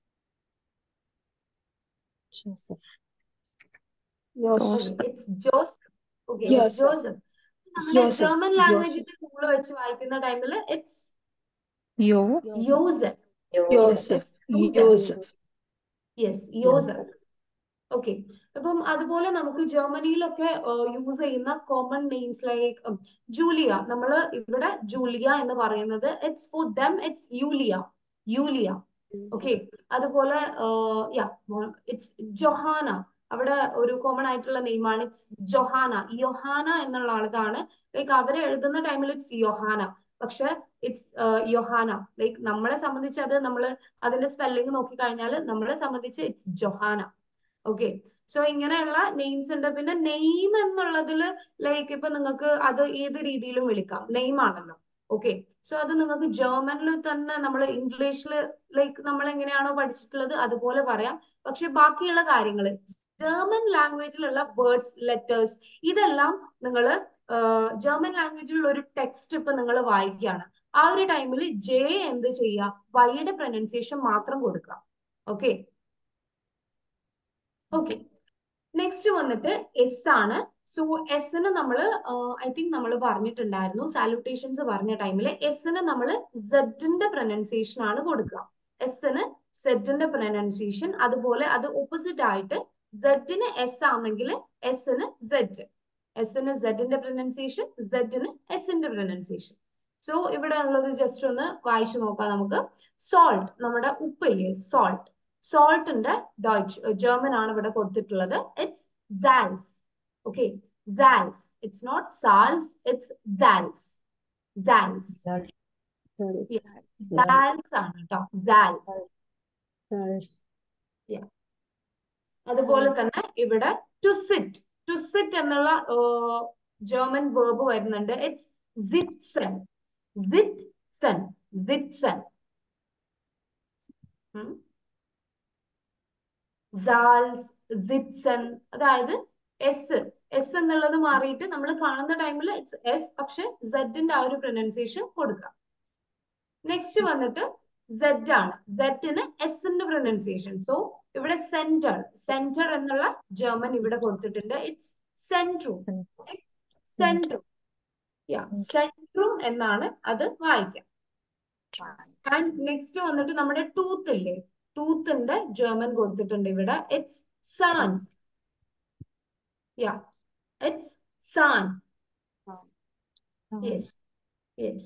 S2: Joseph
S10: Joseph.
S1: It's Joseph okay
S10: Joseph.
S1: Joseph നമ്മുടെ
S10: Joseph.
S1: German
S10: Joseph.
S1: ലാംഗ്വേജിന്റെ റൂള് വെച്ച് വായിക്കുന്ന ടൈമിൽ ഇറ്റ്സ്
S5: Yo.
S1: യോസഫ്
S10: Joseph. Joseph.
S1: യെസ് യോസഫ് ഓക്കെ അപ്പം അതുപോലെ നമുക്ക് ജർമ്മനിയിലൊക്കെ യൂസ് ചെയ്യുന്ന കോമൺ നെയിംസ് ലൈക്ക് ജൂലിയ നമ്മൾ ഇവിടെ ജൂലിയ എന്ന് പറയുന്നത് ഇറ്റ്സ് ഫോർ ദം ഇറ്റ്സ് യൂലിയ യൂലിയ ഓക്കെ അതുപോലെ യാ ഇറ്റ്സ് ജൊഹാന അവിടെ ഒരു കോമൺ ആയിട്ടുള്ള നെയിമാണ് ഇറ്റ്സ് ജൊഹാന യൊഹാന എന്നുള്ള ആളതാണ് ലൈക്ക് അവരെ എഴുതുന്ന ടൈമിൽ ഇറ്റ്സ് യൊഹാന പക്ഷെ ഇറ്റ്സ് യൊഹാന ലൈക്ക് നമ്മളെ സംബന്ധിച്ച് അത് നമ്മൾ അതിന്റെ സ്പെല്ലിംഗ് നോക്കിക്കഴിഞ്ഞാൽ നമ്മളെ സംബന്ധിച്ച് ഇറ്റ്സ് ജൊഹാന ഓക്കെ സോ ഇങ്ങനെയുള്ള നെയിംസ് ഉണ്ട് പിന്നെ നെയിം എന്നുള്ളതിൽ ലൈക്ക് ഇപ്പൊ നിങ്ങൾക്ക് അത് ഏത് രീതിയിലും വിളിക്കാം നെയിം ആണല്ലോ ഓക്കെ സോ അത് നിങ്ങൾക്ക് ജർമ്മനിൽ തന്നെ നമ്മൾ ഇംഗ്ലീഷിൽ ലൈക്ക് നമ്മൾ എങ്ങനെയാണോ പഠിച്ചിട്ടുള്ളത് അതുപോലെ പറയാം പക്ഷെ ബാക്കിയുള്ള കാര്യങ്ങൾ ജർമ്മൻ ലാംഗ്വേജിലുള്ള വേർഡ്സ് ലെറ്റേഴ്സ് ഇതെല്ലാം നിങ്ങൾ ജർമ്മൻ ലാംഗ്വേജിലുള്ള ഒരു ടെക്സ്റ്റ് ഇപ്പൊ നിങ്ങൾ വായിക്കുകയാണ് ആ ഒരു ടൈമിൽ ജെ എന്ത് ചെയ്യുക വൈയുടെ പ്രൊനൗൺസിയേഷൻ മാത്രം കൊടുക്കുക ഓക്കെ ഓക്കെ നെക്സ്റ്റ് വന്നിട്ട് എസ് ആണ് സോ എസിന് നമ്മൾ ഐ തിങ്ക് നമ്മൾ പറഞ്ഞിട്ടുണ്ടായിരുന്നു സാലുട്ടേഷൻസ് പറഞ്ഞ ടൈമിൽ എസിന് നമ്മൾ സെഡിന്റെ പ്രൊനൗൺസിയേഷൻ ആണ് കൊടുക്കുക എസിന് സെഡിന്റെ പ്രൊനൗൺസിയേഷൻ അതുപോലെ അത് ഓപ്പോസിറ്റ് ആയിട്ട് സെഡിന് എസ് ആണെങ്കിൽ എസിന് സെഡ് എസിന് സെഡിന്റെ പ്രൊനൗൺസിയേഷൻ സെഡിന് എസിന്റെ പ്രൊനൗൺസിയേഷൻ സോ ഇവിടെ ഉള്ളത് ജസ്റ്റ് ഒന്ന് വായിച്ചു നോക്കാം നമുക്ക് സോൾട്ട് നമ്മുടെ ഉപ്പില്ലേ സോൾട്ട് സോൾട്ടിന്റെ ഡോയ്ച്ച് ജർമ്മൻ ആണ് ഇവിടെ കൊടുത്തിട്ടുള്ളത് ഇറ്റ്സ് സാൽസ് ഓക്കെ സാൽസ് ഇറ്റ്സ് നോട്ട് സാൽസ് ഇറ്റ്സ് സാൽസ് സാൽസ്
S2: Salt. Salt.
S1: സാൽസ് ആണ് കേട്ടോ സാൽസ്
S2: Salt.
S1: അതുപോലെ തന്നെ ഇവിടെ ടു സിറ്റ് ടു സിറ്റ് എന്നുള്ള ജർമ്മൻ വേർബ് വരുന്നുണ്ട് ഇറ്റ്സ് സിറ്റ്സൺ സിറ്റ്സൺ സിറ്റ്സൺ ദാൽസ് സിറ്റ്സൺ അതായത് എസ് എസ് എന്നുള്ളത് മാറിയിട്ട് നമ്മൾ കാണുന്ന ടൈമിൽ ഇറ്റ്സ് എസ് പക്ഷെ സെഡിന്റെ ആ ഒരു പ്രൊനൗൺസിയേഷൻ കൊടുക്കുക നെക്സ്റ്റ് വന്നിട്ട് സെഡ് ആണ് സെഡിന് എസിന്റെ പ്രൊനൗൺസിയേഷൻ സോ ഇവിടെ സെന്റർ സെന്റർ എന്നുള്ള ജർമ്മൻ ഇവിടെ കൊടുത്തിട്ടുണ്ട് ഇറ്റ്സ് സെൻട്രും സെൻട്രും യാ സെൻട്രും എന്നാണ് അത് വായിക്കാം ആൻഡ് നെക്സ്റ്റ് വന്നിട്ട് നമ്മുടെ ടൂത്ത് ഇല്ലേ ടൂത്തിന്റെ ജർമ്മൻ കൊടുത്തിട്ടുണ്ട് ഇവിടെ ഇറ്റ്സ് സാൻ യാ ഇറ്റ്സ് സാൻ yes yes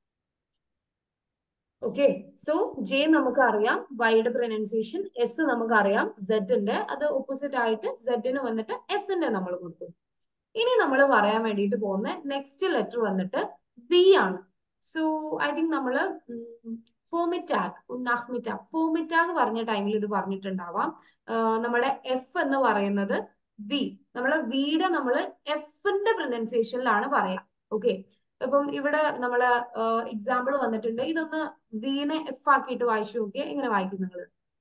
S1: okay so J നമുക്ക് അറിയാം വൈയുടെ പ്രൊനൗൺസിയേഷൻ എസ് നമുക്ക് അറിയാം സെഡിന്റെ അത് ഓപ്പോസിറ്റ് ആയിട്ട് സെഡിന് വന്നിട്ട് എസിന്റെ നമ്മൾ കൊടുക്കും ഇനി നമ്മൾ പറയാൻ വേണ്ടിയിട്ട് പോകുന്ന നെക്സ്റ്റ് ലെറ്റർ വന്നിട്ട് ബി ആണ് സോ ഐ തിങ്ക് നമ്മൾ ഫോമിറ്റാഗ് ഉണ്ണാഹ്മിറ്റാഗ് ഫോമിറ്റാഗ് പറഞ്ഞ ടൈമിൽ ഇത് പറഞ്ഞിട്ടുണ്ടാവാം നമ്മുടെ എഫ് എന്ന് പറയുന്നത് വി നമ്മളെ വീട് നമ്മൾ എഫിന്റെ പ്രൊനൗൺസിയേഷനിലാണ് പറയാം ഓക്കെ ഇപ്പം ഇവിടെ നമ്മള് എക്സാമ്പിൾ വന്നിട്ടുണ്ട് ഇതൊന്ന് വീനെ എഫ് ആക്കിയിട്ട് വായിച്ചു നോക്കിയാൽ എങ്ങനെ വായിക്കും നിങ്ങൾ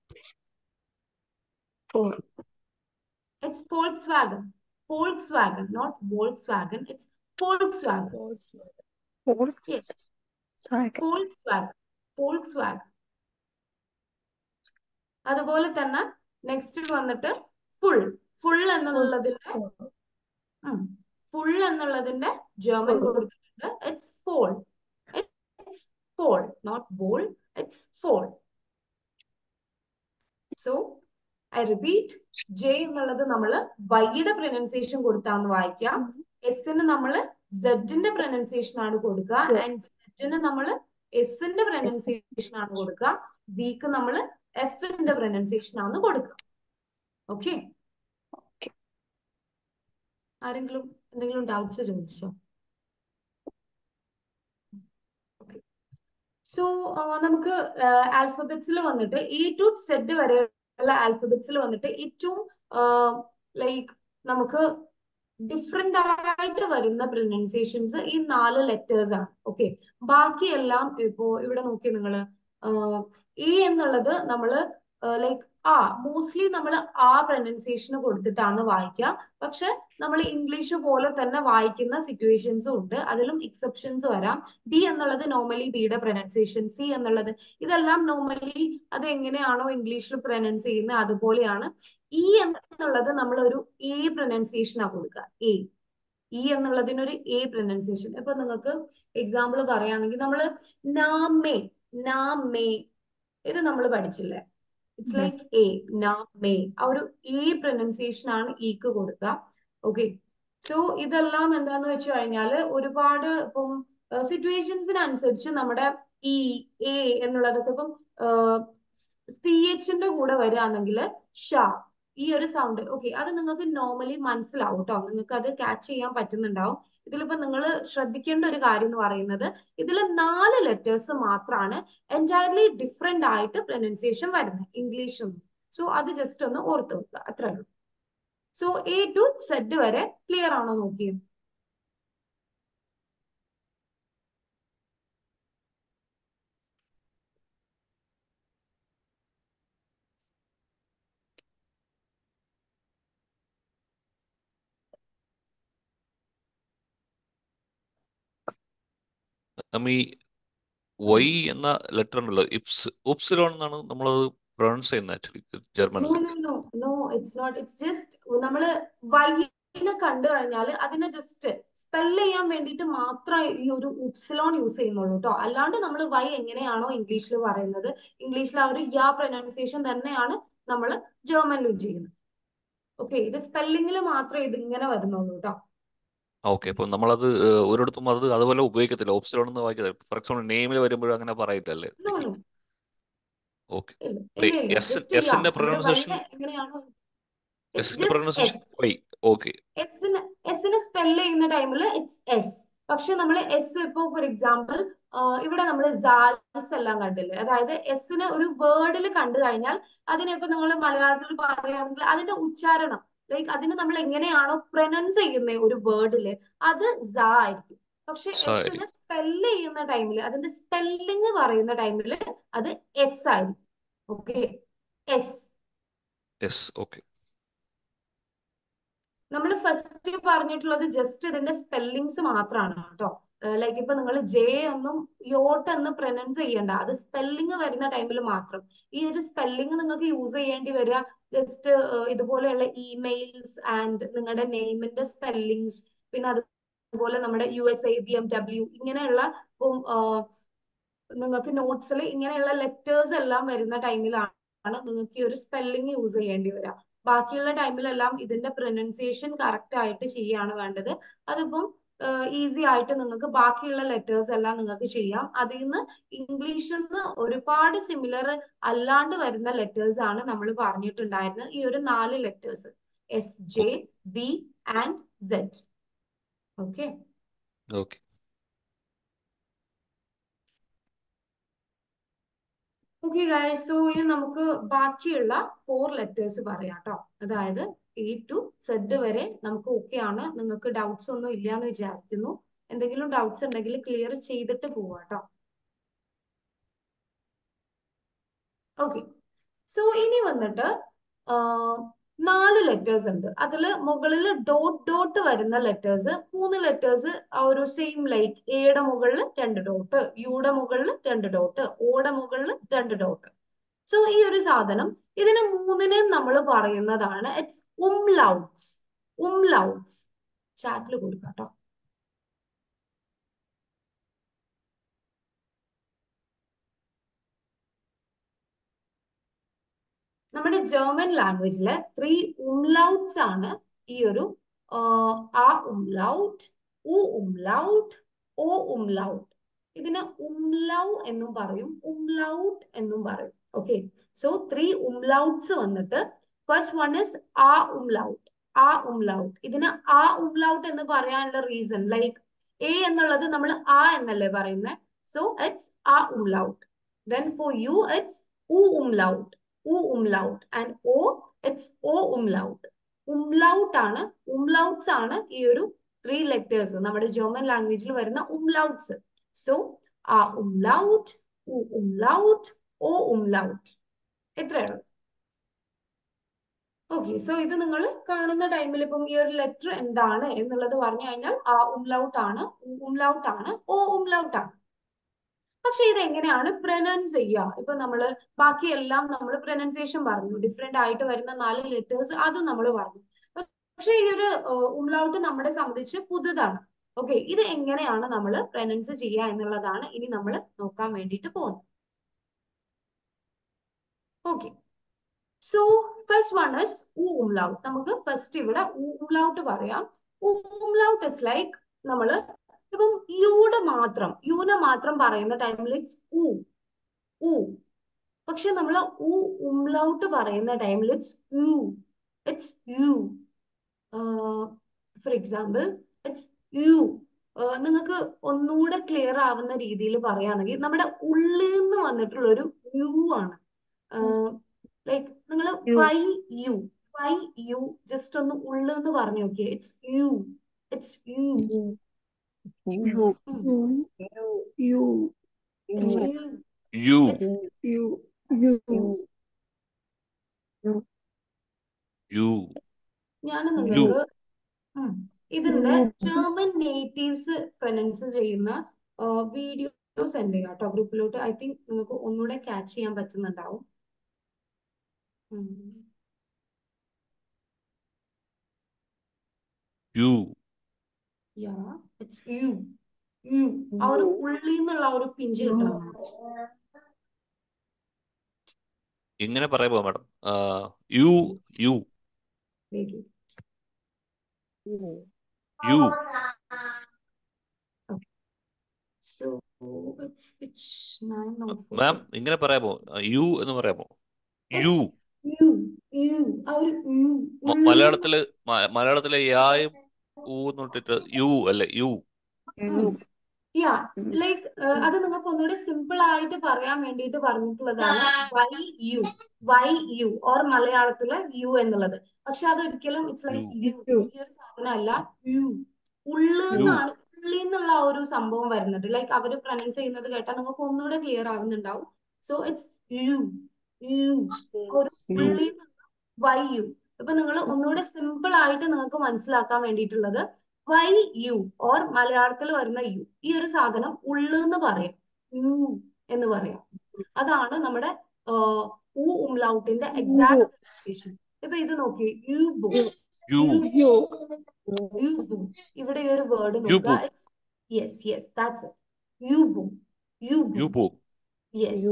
S2: Four.
S1: It's Volkswagen Volkswagen not Volkswagen it's Volkswagen Yes. Volkswagen Volkswagen അതുപോലെ തന്നെ നെക്സ്റ്റ് വന്നിട്ട് ഫുൾ ഫുൾ എന്നുള്ളതിന്റെ ഫുൾ എന്നുള്ളതിന്റെ ജർമ്മൻ കൊടുത്തിട്ടുണ്ട് ഇറ്റ്സ് ഫോൾ ഇറ്റ്സ് ഫോൾ നോട്ട് ബോൾ ഇറ്റ്സ് ഫോൾ സോ ഐ റിപ്പീറ്റ് ജെ എന്നുള്ളത് നമ്മൾ വൈയുടെ പ്രൊനൗൺസിയേഷൻ കൊടുത്താന്ന് വായിക്കാം എസിന് നമ്മൾ സെഡിന്റെ പ്രൊനൗൺസിയേഷൻ ആണ് കൊടുക്കുക ആൻഡ് സെഡിന് നമ്മൾ എസിന്റെ പ്രൊനൗൺസിയേഷൻ ആണ് കൊടുക്കുക വിക്ക് നമ്മൾ എഫിന്റെ പ്രൊനൗൺസിയേഷൻ ആണ് കൊടുക്കുക ഓക്കെ ആരെങ്കിലും എന്തെങ്കിലും ഡൗട്ട്സ് ചോദിച്ചോ സോ നമുക്ക് ആൽഫബറ്റ്സിൽ വന്നിട്ട് എ ടു സെഡ് വരെയുള്ള ആൽഫബറ്റ്സിൽ വന്നിട്ട് ഏറ്റവും ലൈക്ക് നമുക്ക് ഡിഫറെന്റ് ആയിട്ട് വരുന്ന പ്രൊനൗൺസിയേഷൻസ് ഈ നാല് ലെറ്റേഴ്സ് ആണ് ഓക്കെ ബാക്കിയെല്ലാം ഇപ്പോ ഇവിടെ നോക്കി നിങ്ങൾ എ എന്നുള്ളത് നമ്മൾ ലൈക്ക് ആ മോസ്റ്റ്ലി നമ്മൾ ആ പ്രൊനൗൺസിയേഷൻ കൊടുത്തിട്ടാണ് വായിക്കുക പക്ഷെ നമ്മൾ ഇംഗ്ലീഷ് പോലെ തന്നെ വായിക്കുന്ന സിറ്റുവേഷൻസും ഉണ്ട് അതിലും എക്സെപ്ഷൻസ് വരാം ബി എന്നുള്ളത് നോർമലി ബിയുടെ പ്രൊനൗൺസിയേഷൻ സി എന്നുള്ളത് ഇതെല്ലാം നോർമലി അത് എങ്ങനെയാണോ ഇംഗ്ലീഷിൽ പ്രൊനൗൺസ് ചെയ്യുന്നത് അതുപോലെയാണ് ഇ എന്നുള്ളത് നമ്മൾ ഒരു എ പ്രൊനൗൺസിയേഷനാ കൊടുക്കുക എ ഇ എന്നുള്ളതിനൊരു എ പ്രൊനൗൺസിയേഷൻ ഇപ്പൊ നിങ്ങൾക്ക് എക്സാമ്പിൾ പറയുകയാണെങ്കിൽ നമ്മൾ നാമേ നാമേ ഇത് നമ്മൾ പഠിച്ചില്ലേ ഇറ്റ്സ് ലൈക്ക് എ നാ മേ ആ ഒരു എ പ്രൊനൗൺസിയേഷൻ ആണ് ഇക്ക് കൊടുക്കുക ഓക്കെ സോ ഇതെല്ലാം എന്താന്ന് വെച്ച് കഴിഞ്ഞാല് ഒരുപാട് ഇപ്പം സിറ്റുവേഷൻസിനനുസരിച്ച് നമ്മുടെ ഇ എ എന്നുള്ളതൊക്കെ ഇപ്പം സി എച്ചിന്റെ കൂടെ വരികയാണെങ്കിൽ ഷ ഈ ഒരു സൗണ്ട് ഓക്കെ അത് നിങ്ങൾക്ക് നോർമലി മനസ്സിലാവും കേട്ടോ നിങ്ങൾക്ക് അത് ക്യാച്ച് ചെയ്യാൻ പറ്റുന്നുണ്ടാവും ഇതിലിപ്പോ നിങ്ങൾ ശ്രദ്ധിക്കേണ്ട ഒരു കാര്യം എന്ന് പറയുന്നത് ഇതിൽ നാല് ലെറ്റേഴ്സ് മാത്രമാണ് എൻറ്റയർലി ഡിഫറെന്റ് ആയിട്ട് പ്രൊനൗൺസിയേഷൻ വരുന്നത് ഇംഗ്ലീഷും സോ അത് ജസ്റ്റ് ഒന്ന് ഓർത്ത് വെക്കുക അത്രേ ഉള്ളൂ സോ എ ടു സെഡ് വരെ ക്ലിയർ ആണോ നോക്കിയേ
S7: നമ്മ ഈ വൈ എന്ന ലെറ്റർ ഉണ്ടല്ലോ ഇപ്സ് ഉപ്സിലോൺ എന്നാണ് നമ്മളത് പ്രൊണൗൺസ് ചെയ്യുന്നത് ആക്ച്വലി
S1: നോ
S7: ജർമ്മനിൽ
S1: no no no it's not it's just നമ്മള് വൈനെ കണ്ടു കഴിഞ്ഞാൽ അതിനെ ജസ്റ്റ് സ്പെൽ ചെയ്യാൻ വേണ്ടിയിട്ട് മാത്രമേ ഈ ഒരു ഉപ്സിലോൺ യൂസ് ചെയ്യുന്നുള്ളൂ കേട്ടോ അല്ലാണ്ട് നമ്മൾ വൈ എങ്ങനെയാണോ ഇംഗ്ലീഷിൽ പറയുന്നത് ഇംഗ്ലീഷിൽ ആ ഒരു യാ പ്രൊനൗൺസിയേഷൻ തന്നെയാണ് നമ്മൾ ജർമ്മനിലും ചെയ്യുന്നത് ഓക്കെ ഇത് സ്പെല്ലിങ്ങിൽ മാത്രമേ ഇത് ഇങ്ങനെ വരുന്നുള്ളൂ കേട്ടോ
S7: ഓക്കെ അപ്പോൾ നമ്മളത് ഏഹ്, ഒരിടത്തും അത് അതുപോലെ ഉപയോഗിക്കത്തില്ല ഓപ്സിലോൺ എന്ന് വായിക്കത്തില്ല ഫോർ എക്സാമ്പിൾ നെയിമിൽ വരുമ്പോഴും അങ്ങനെ പറയത്തല്ലേ
S1: നോ നോ
S7: ഓക്കെ
S1: ഇല്ല ഇല്ല ഇല്ല
S7: എസ്
S1: ജസ്റ്റ് യാ
S7: എസിന്റെ
S1: നമ്മള്
S7: പ്രൊനൗൺസിയേഷൻ
S1: വൈനെ എങ്ങനെയാണോ ഇറ്റ്സ്
S7: എസിന്റെ
S1: just
S7: pronunciation
S1: S
S7: Y okay
S1: എസിന് എസിന് സ്പെൽ ചെയ്യുന്ന ടൈമിൽ ഇറ്റ്സ് എസ് പക്ഷെ നമ്മൾ എസ് ഇപ്പോ ഫോർ എക്സാമ്പിൾ ഇവിടെ നമ്മൾ സാൽസ് എല്ലാം കണ്ടില്ലേ അതായത് എസിന് ഒരു വേർഡിൽ കണ്ടു കഴിഞ്ഞാൽ അതിനെ ഇപ്പൊ നിങ്ങൾ മലയാളത്തിൽ പറയുകയാണെങ്കിൽ അതിന്റെ ഉച്ചാരണം ലൈക്ക് അതിന് നമ്മൾ എങ്ങനെയാണോ പ്രൊനൗൺസ് ചെയ്യുന്ന ഒരു വേർഡില് അത് സ ആയിരിക്കും പക്ഷെ
S7: സാരി
S1: എസിന് സ്പെല്ല് ചെയ്യുന്ന ടൈമിൽ അതിന്റെ സ്പെല്ലിങ് പറയുന്ന ടൈമിൽ അത് എസ് ആയിരിക്കും ഓക്കെ എസ്
S7: എസ് ഓക്കെ
S1: നമ്മൾ ഫസ്റ്റ് പറഞ്ഞിട്ടുള്ളത് ജസ്റ്റ് ഇതിന്റെ സ്പെല്ലിങ്സ് മാത്രമാണ് കേട്ടോ ലൈക്ക് ഇപ്പൊ നിങ്ങൾ ജെ ഒന്നും യോട്ട് എന്ന് പ്രൊനൗൺസ് ചെയ്യണ്ട അത് സ്പെല്ലിങ് വരുന്ന ടൈമിൽ മാത്രം ഈ ഒരു സ്പെല്ലിങ് നിങ്ങൾക്ക് യൂസ് ചെയ്യേണ്ടി വരിക ജസ്റ്റ് ഇതുപോലെയുള്ള ഇമെയിൽസ് ആൻഡ് നിങ്ങളുടെ നെയിമിന്റെ സ്പെല്ലിങ്സ് പിന്നെ അതുപോലെ നമ്മുടെ U S I B M W ഇങ്ങനെയുള്ള ഇപ്പം നിങ്ങൾക്ക് നോട്ട്സിൽ ഇങ്ങനെയുള്ള ലെറ്റേഴ്സ് എല്ലാം വരുന്ന ടൈമിലാണ് നിങ്ങൾക്ക് ഈ ഒരു സ്പെല്ലിംഗ് യൂസ് ചെയ്യേണ്ടി വരിക ബാക്കിയുള്ള ടൈമിലെല്ലാം ഇതിന്റെ പ്രൊനൗൺസിയേഷൻ കറക്റ്റ് ആയിട്ട് ചെയ്യാണ് വേണ്ടത് അതിപ്പം ഈസി ആയിട്ട് നിങ്ങൾക്ക് ബാക്കിയുള്ള ലെറ്റേഴ്സ് എല്ലാം നിങ്ങൾക്ക് ചെയ്യാം അതിൽ നിന്ന് ഇംഗ്ലീഷിൽ നിന്ന് ഒരുപാട് സിമിലർ അല്ലാണ്ട് വരുന്ന ലെറ്റേഴ്സ് ആണ് നമ്മൾ പറഞ്ഞിട്ടുണ്ടായിരുന്നത് ഈ ഒരു നാല് letters S J
S7: okay
S1: B and Z okay
S7: okay
S1: okay guys so ഇനി നമുക്ക് ബാക്കിയുള്ള ഫോർ ലെറ്റേഴ്സ് പറയാം കേട്ടോ അതായത് എ ടു സെഡ് വരെ നമുക്ക് ഓക്കെ ആണ് നിങ്ങൾക്ക് ഡൗട്ട്സ് ഒന്നും ഇല്ല എന്ന് വിചാരിക്കുന്നു എന്തെങ്കിലും ഡൗട്ട്സ് ഉണ്ടെങ്കിൽ ക്ലിയർ ചെയ്തിട്ട് പോവാം കേട്ടോ ഓക്കെ സോ ഇനി വന്നിട്ട് ആ, നാല് ലെറ്റേഴ്സ് ഉണ്ട് അതിൽ മുകളിൽ ഡോട്ട് ഡോട്ട് വരുന്ന ലെറ്റേഴ്സ് മൂന്ന് ലെറ്റേഴ്സ് ആ ഒരു സെയിം ലൈക്ക് എയുടെ മുകളിൽ രണ്ട് ഡോട്ട് യുടെ മുകളിൽ രണ്ട് ഡോട്ട് ഓയുടെ മുകളിൽ രണ്ട് ഡോട്ട് സോ ഈ ഒരു സാധനം ഇതിന് മൂന്നിനെയും നമ്മൾ പറയുന്നതാണ് ഇറ്റ്സ് ഉംലൗട്ട്സ് ഉംലൗട്ട്സ് ചാറ്റിൽ കൊടുക്കാം കേട്ടോ നമ്മുടെ ജർമ്മൻ ലാംഗ്വേജിലെ ത്രീ ഉംലൗട്ട്സ് ആണ് ഈ ഒരു ആ, ആ ഉംലൗട്ട് ഉ ഉംലൗട്ട് ഓ ഉംലൗട്ട് ഇതിന് ഉംലൗ എന്നും പറയും ഉംലൗട്ട് എന്നും പറയും ഓക്കെ സോ ത്രീ ഉംലൗട്ട്സ് വന്നിട്ട് ഫസ്റ്റ് വൺ ഇസ് ആ ഉംലൗട്ട് ആ ഉംലൗട്ട് ഇതിന് ആ ഉംലൗട്ട് എന്ന് പറയാനുള്ള റീസൺ ലൈക്ക് എ എന്നുള്ളത് നമ്മൾ ആ എന്നല്ലേ പറയുന്നത് സോ ഇറ്റ്സ് ആ umlaut then for U it's ഉ ഉംലൗട്ട് ഉ umlaut and O it's O umlaut umlaut ആണ് ഉംലൗട്ട്സ് ആണ് ഈ ഒരു ത്രീ ലെറ്റേഴ്സ് നമ്മുടെ ജർമ്മൻ ലാംഗ്വേജിൽ വരുന്ന ഉംലൗട്ട്സ് സോ ആ ഉംലൗട്ട് ഉ ഉംലൗട്ട് ഓ ഉംലൗട്ട് എത്രയാണ് ഓക്കെ സോ ഇത് നിങ്ങൾ കാണുന്ന ടൈമിൽ ഇപ്പം ഈ ഒരു ലെറ്റർ എന്താണ് എന്നുള്ളത് പറഞ്ഞു കഴിഞ്ഞാൽ ആ ഉംലൗട്ട് ആണ് ഉംലൗട്ട് ആണ് ഓ ഉംലൗട്ട് ആണ് പക്ഷെ ഇത് എങ്ങനെയാണ് പ്രൊനൗൺസ് ചെയ്യുക ഇപ്പൊ നമ്മള് ബാക്കിയെല്ലാം നമ്മൾ പ്രൊനൗൺസിയേഷൻ പറഞ്ഞു ഡിഫറെന്റ് ആയിട്ട് വരുന്ന നാല് ലെറ്റേഴ്സ് അതും നമ്മൾ പറഞ്ഞു പക്ഷെ ഈ ഒരു ഉംലൗട്ട് നമ്മളെ സംബന്ധിച്ച് പുതുതാണ് ഓക്കെ ഇത് എങ്ങനെയാണ് നമ്മൾ പ്രൊനൗൺസ് ചെയ്യുക എന്നുള്ളതാണ് ഇനി നമ്മൾ നോക്കാൻ വേണ്ടിയിട്ട് പോകുന്നത് okay so first one is ഉ ഉംലൗട്ട് നമുക്ക് ഫസ്റ്റ് ഇവിടെ ഉ ഉംലൗട്ട് പറയാം ഉ ഉംലൗട്ട് ഇസ് ലൈക്ക് നമ്മള് ഇപ്പം യുടെ മാത്രം യുനെ മാത്രം പറയുന്ന ടൈമിൽ ഇറ്റ്സ് ഉ ഉ പക്ഷെ നമ്മൾ ഉ ഉംലൗട്ട് പറയുന്ന ടൈമിൽ ഇറ്റ്സ് യു ഇറ്റ്സ് യു ഫോർ എക്സാമ്പിൾ ഇറ്റ്സ് യു നിങ്ങൾക്ക് ഒന്നുകൂടെ ക്ലിയർ ആവുന്ന രീതിയിൽ പറയുകയാണെങ്കിൽ നമ്മുടെ ഉള്ളിൽ നിന്ന് വന്നിട്ടുള്ള ഒരു യു ആണ് ലൈക്ക് നിങ്ങൾ
S2: യു
S1: വൈ യു വൈ യു ജസ്റ്റ് ഒന്ന് ഉള്ളിൽ നിന്ന് പറഞ്ഞു നോക്കിയേ ഇറ്റ്സ് യു ഇറ്റ്സ് യു
S2: യു
S10: You, you,
S1: ഇറ്റ്സ്
S10: you,
S1: യു
S7: യു
S1: ഇറ്റ്സ്
S10: you, you,
S7: യു
S1: ഞാൻ
S7: യു
S1: നിങ്ങൾക്ക് ഉം, ഇതിന്റെ
S10: you,
S1: ജർമ്മൻ നേറ്റീവ്സ് പ്രൊനൗൺസ് ചെയ്യുന്ന വീഡിയോ സെൻഡ് ചെയ്യാം കേട്ടോ ഗ്രൂപ്പിലോട്ട് ഐ തിങ്ക് നിങ്ങൾക്ക് ഒന്നുകൂടെ ക്യാച്ച് ചെയ്യാൻ പറ്റുന്നുണ്ടാവും ഉം.
S7: യു
S1: Yeah, it's you. You. ആ ഒരു ഉള്ളിൽ നിന്നുള്ള ആ ഒരു പിഞ്ച് കിട്ടണം
S7: ഇങ്ങനെ പറയുമ്പോ മാഡം യു യു
S1: Very good.
S7: യു
S1: So it's it's nine or four.
S7: Ma'am ഇങ്ങനെ പറയാമോ യു എന്ന് പറയാമോ യു
S1: You. You. ആ ഒരു you.
S7: മ-
S1: ഉള്ളിൽ
S7: മലയാളത്തില് മ- മലയാളത്തിലെ യായും ഊ എന്നിട്ടിട്ട് യു അല്ലേ യു
S1: യാ ലൈക്ക് അത് നിങ്ങൾക്ക് ഒന്നുകൂടി സിമ്പിൾ ആയിട്ട് പറയാൻ വേണ്ടിയിട്ട് പറഞ്ഞിട്ടുള്ളതാണ് Y U Y U or മലയാളത്തില് യു എന്നുള്ളത് പക്ഷെ അതൊരിക്കലും ഇറ്റ്സ് ലൈക്ക് യു ഈ ഒരു സാധനമല്ല യു ഉള്ളിന്നാണ് ഉള്ളിൽ നിന്നുള്ള ആ ഒരു സംഭവം വരുന്നത് ലൈക്ക് അവര് പ്രൊനൗൺസ് ചെയ്യുന്നത് കേട്ടാൽ നിങ്ങൾക്ക് ഒന്നുകൂടെ ക്ലിയർ ആവുന്നുണ്ടാവും സോ ഇറ്റ്സ് യു യു ഒരു ഉള്ളിൽ നിന്ന് വൈ യു ഇപ്പൊ നിങ്ങൾ ഒന്നുകൂടെ സിമ്പിൾ ആയിട്ട് നിങ്ങൾക്ക് മനസ്സിലാക്കാൻ വേണ്ടിയിട്ടുള്ളത് വൈ യു ഓർ മലയാളത്തിൽ വരുന്ന യു ഈ ഒരു സാധനം ഉള്ളെന്ന് പറയാം യു എന്ന് പറയാം അതാണ് നമ്മുടെ ആഹ്, ഉ ഉംലൗട്ടിന്റെ എക്സാക്ട് പ്രൊനൗൺസിയേഷൻ ഇപ്പൊ ഇത് നോക്കി യുബു
S7: യു
S1: യുബു ഇവിടെ ഈ ഒരു വേർഡ്
S7: യുബു.
S1: നോക്കുക യെസ് യെസ് ദാറ്റ്സ് ഇറ്റ് യുബു യുബു
S7: യുബു
S1: യെസ്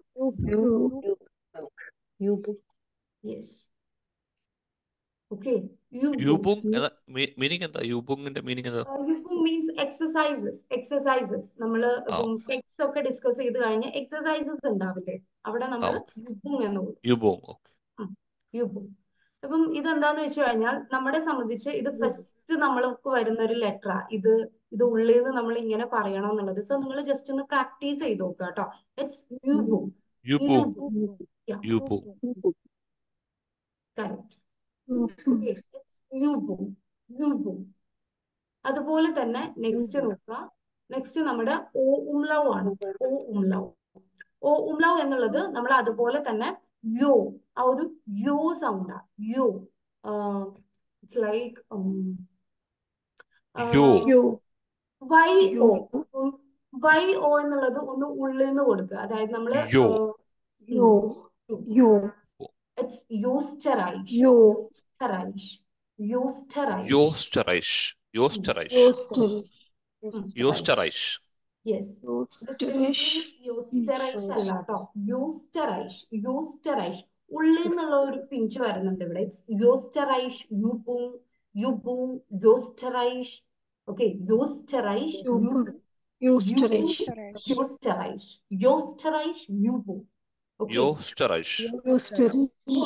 S1: യെസ് ഓക്കെ യുബു
S7: യുബുങ് എന്ന മീനിങ് എന്താ യുബുങ്ങിന്റെ മീനിങ് എന്താ
S1: യുബുങ് മീൻസ് എക്സസൈസസ് എക്സസൈസസ് നമ്മൾ ഇപ്പം ടെക്സ്റ്റ് ഒക്കെ ഡിസ്കസ് ചെയ്ത് കഴിഞ്ഞ് എക്സസൈസസ് ഉണ്ടാവില്ലേ അവിടെ നമ്മൾ
S7: ഓക്കെ
S1: യുബുങ് എന്ന് കൊടുക്കും
S7: യുബുങ് ഓക്കെ
S1: യുബുങ് അപ്പം ഇതെന്താന്ന് വെച്ച് കഴിഞ്ഞാൽ നമ്മളെ സംബന്ധിച്ച് ഇത് ഫസ്റ്റ് നമ്മൾക്ക് വരുന്ന ഒരു ലെറ്റർ ഇത് ഇത് ഉള്ളിൽ നിന്ന് നമ്മൾ ഇങ്ങനെ പറയണം എന്നുള്ളത് സോ നിങ്ങൾ ജസ്റ്റ് ഒന്ന് പ്രാക്ടീസ് ചെയ്ത് നോക്കുക കേട്ടോ ഇറ്റ്സ് യുബുങ്
S7: യുബുങ്
S1: Yeah,
S7: യുബുങ്
S1: correct. Okay, it's യുബുങ് യുബുങ് അതുപോലെ തന്നെ നെക്സ്റ്റ് നോക്കുക നെക്സ്റ്റ് നമ്മുടെ ഓ ഉംലവ് ആണ് ഓ ഉംലവ് ഓ ഉംലവ് എന്നുള്ളത് നമ്മൾ അതുപോലെ തന്നെ യോ ആ ഒരു യോ സൗണ്ടാ യോ ഇറ്റ്സ് ലൈക്ക്
S7: യോ
S1: വൈ ഓ വൈ ഓ എന്നുള്ളത് ഒന്ന് ഉള്ളിൽ നിന്ന് കൊടുക്കുക അതായത് നമ്മള്
S7: യോ.
S1: ഇറ്റ്സ് യോസ്റ്ററൈഷ്
S10: Yo.
S1: യോസ്റ്ററൈഷ് യോസ്റ്ററൈഷ്
S7: യോസ്റ്ററൈഷ് യോസ്റ്ററൈഷ് യോസ്റ്ററൈഷ്
S1: യെസ് യോസ്റ്ററൈഷ് അല്ല കേട്ടോ യോസ്റ്ററൈഷ് യോസ്റ്ററൈഷ് ഉള്ളിൽ നിന്നുള്ള ഒരു പിഞ്ച് വരുന്നുണ്ട് ഇവിടെ ഇറ്റ്സ് യോസ്റ്ററൈഷ് യുബുങ് യുബുങ് യോസ്റ്ററൈഷ് ഓക്കെ യോസ്റ്ററൈഷ് യുബുങ്
S10: യോസ്റ്ററൈഷ്.
S1: യോസ്റ്ററൈഷ് യോസ്റ്ററൈഷ് യുബുങ് ഓക്കെ
S7: യോസ്റ്ററൈഷ്
S10: യോസ്റ്ററൈഷ്.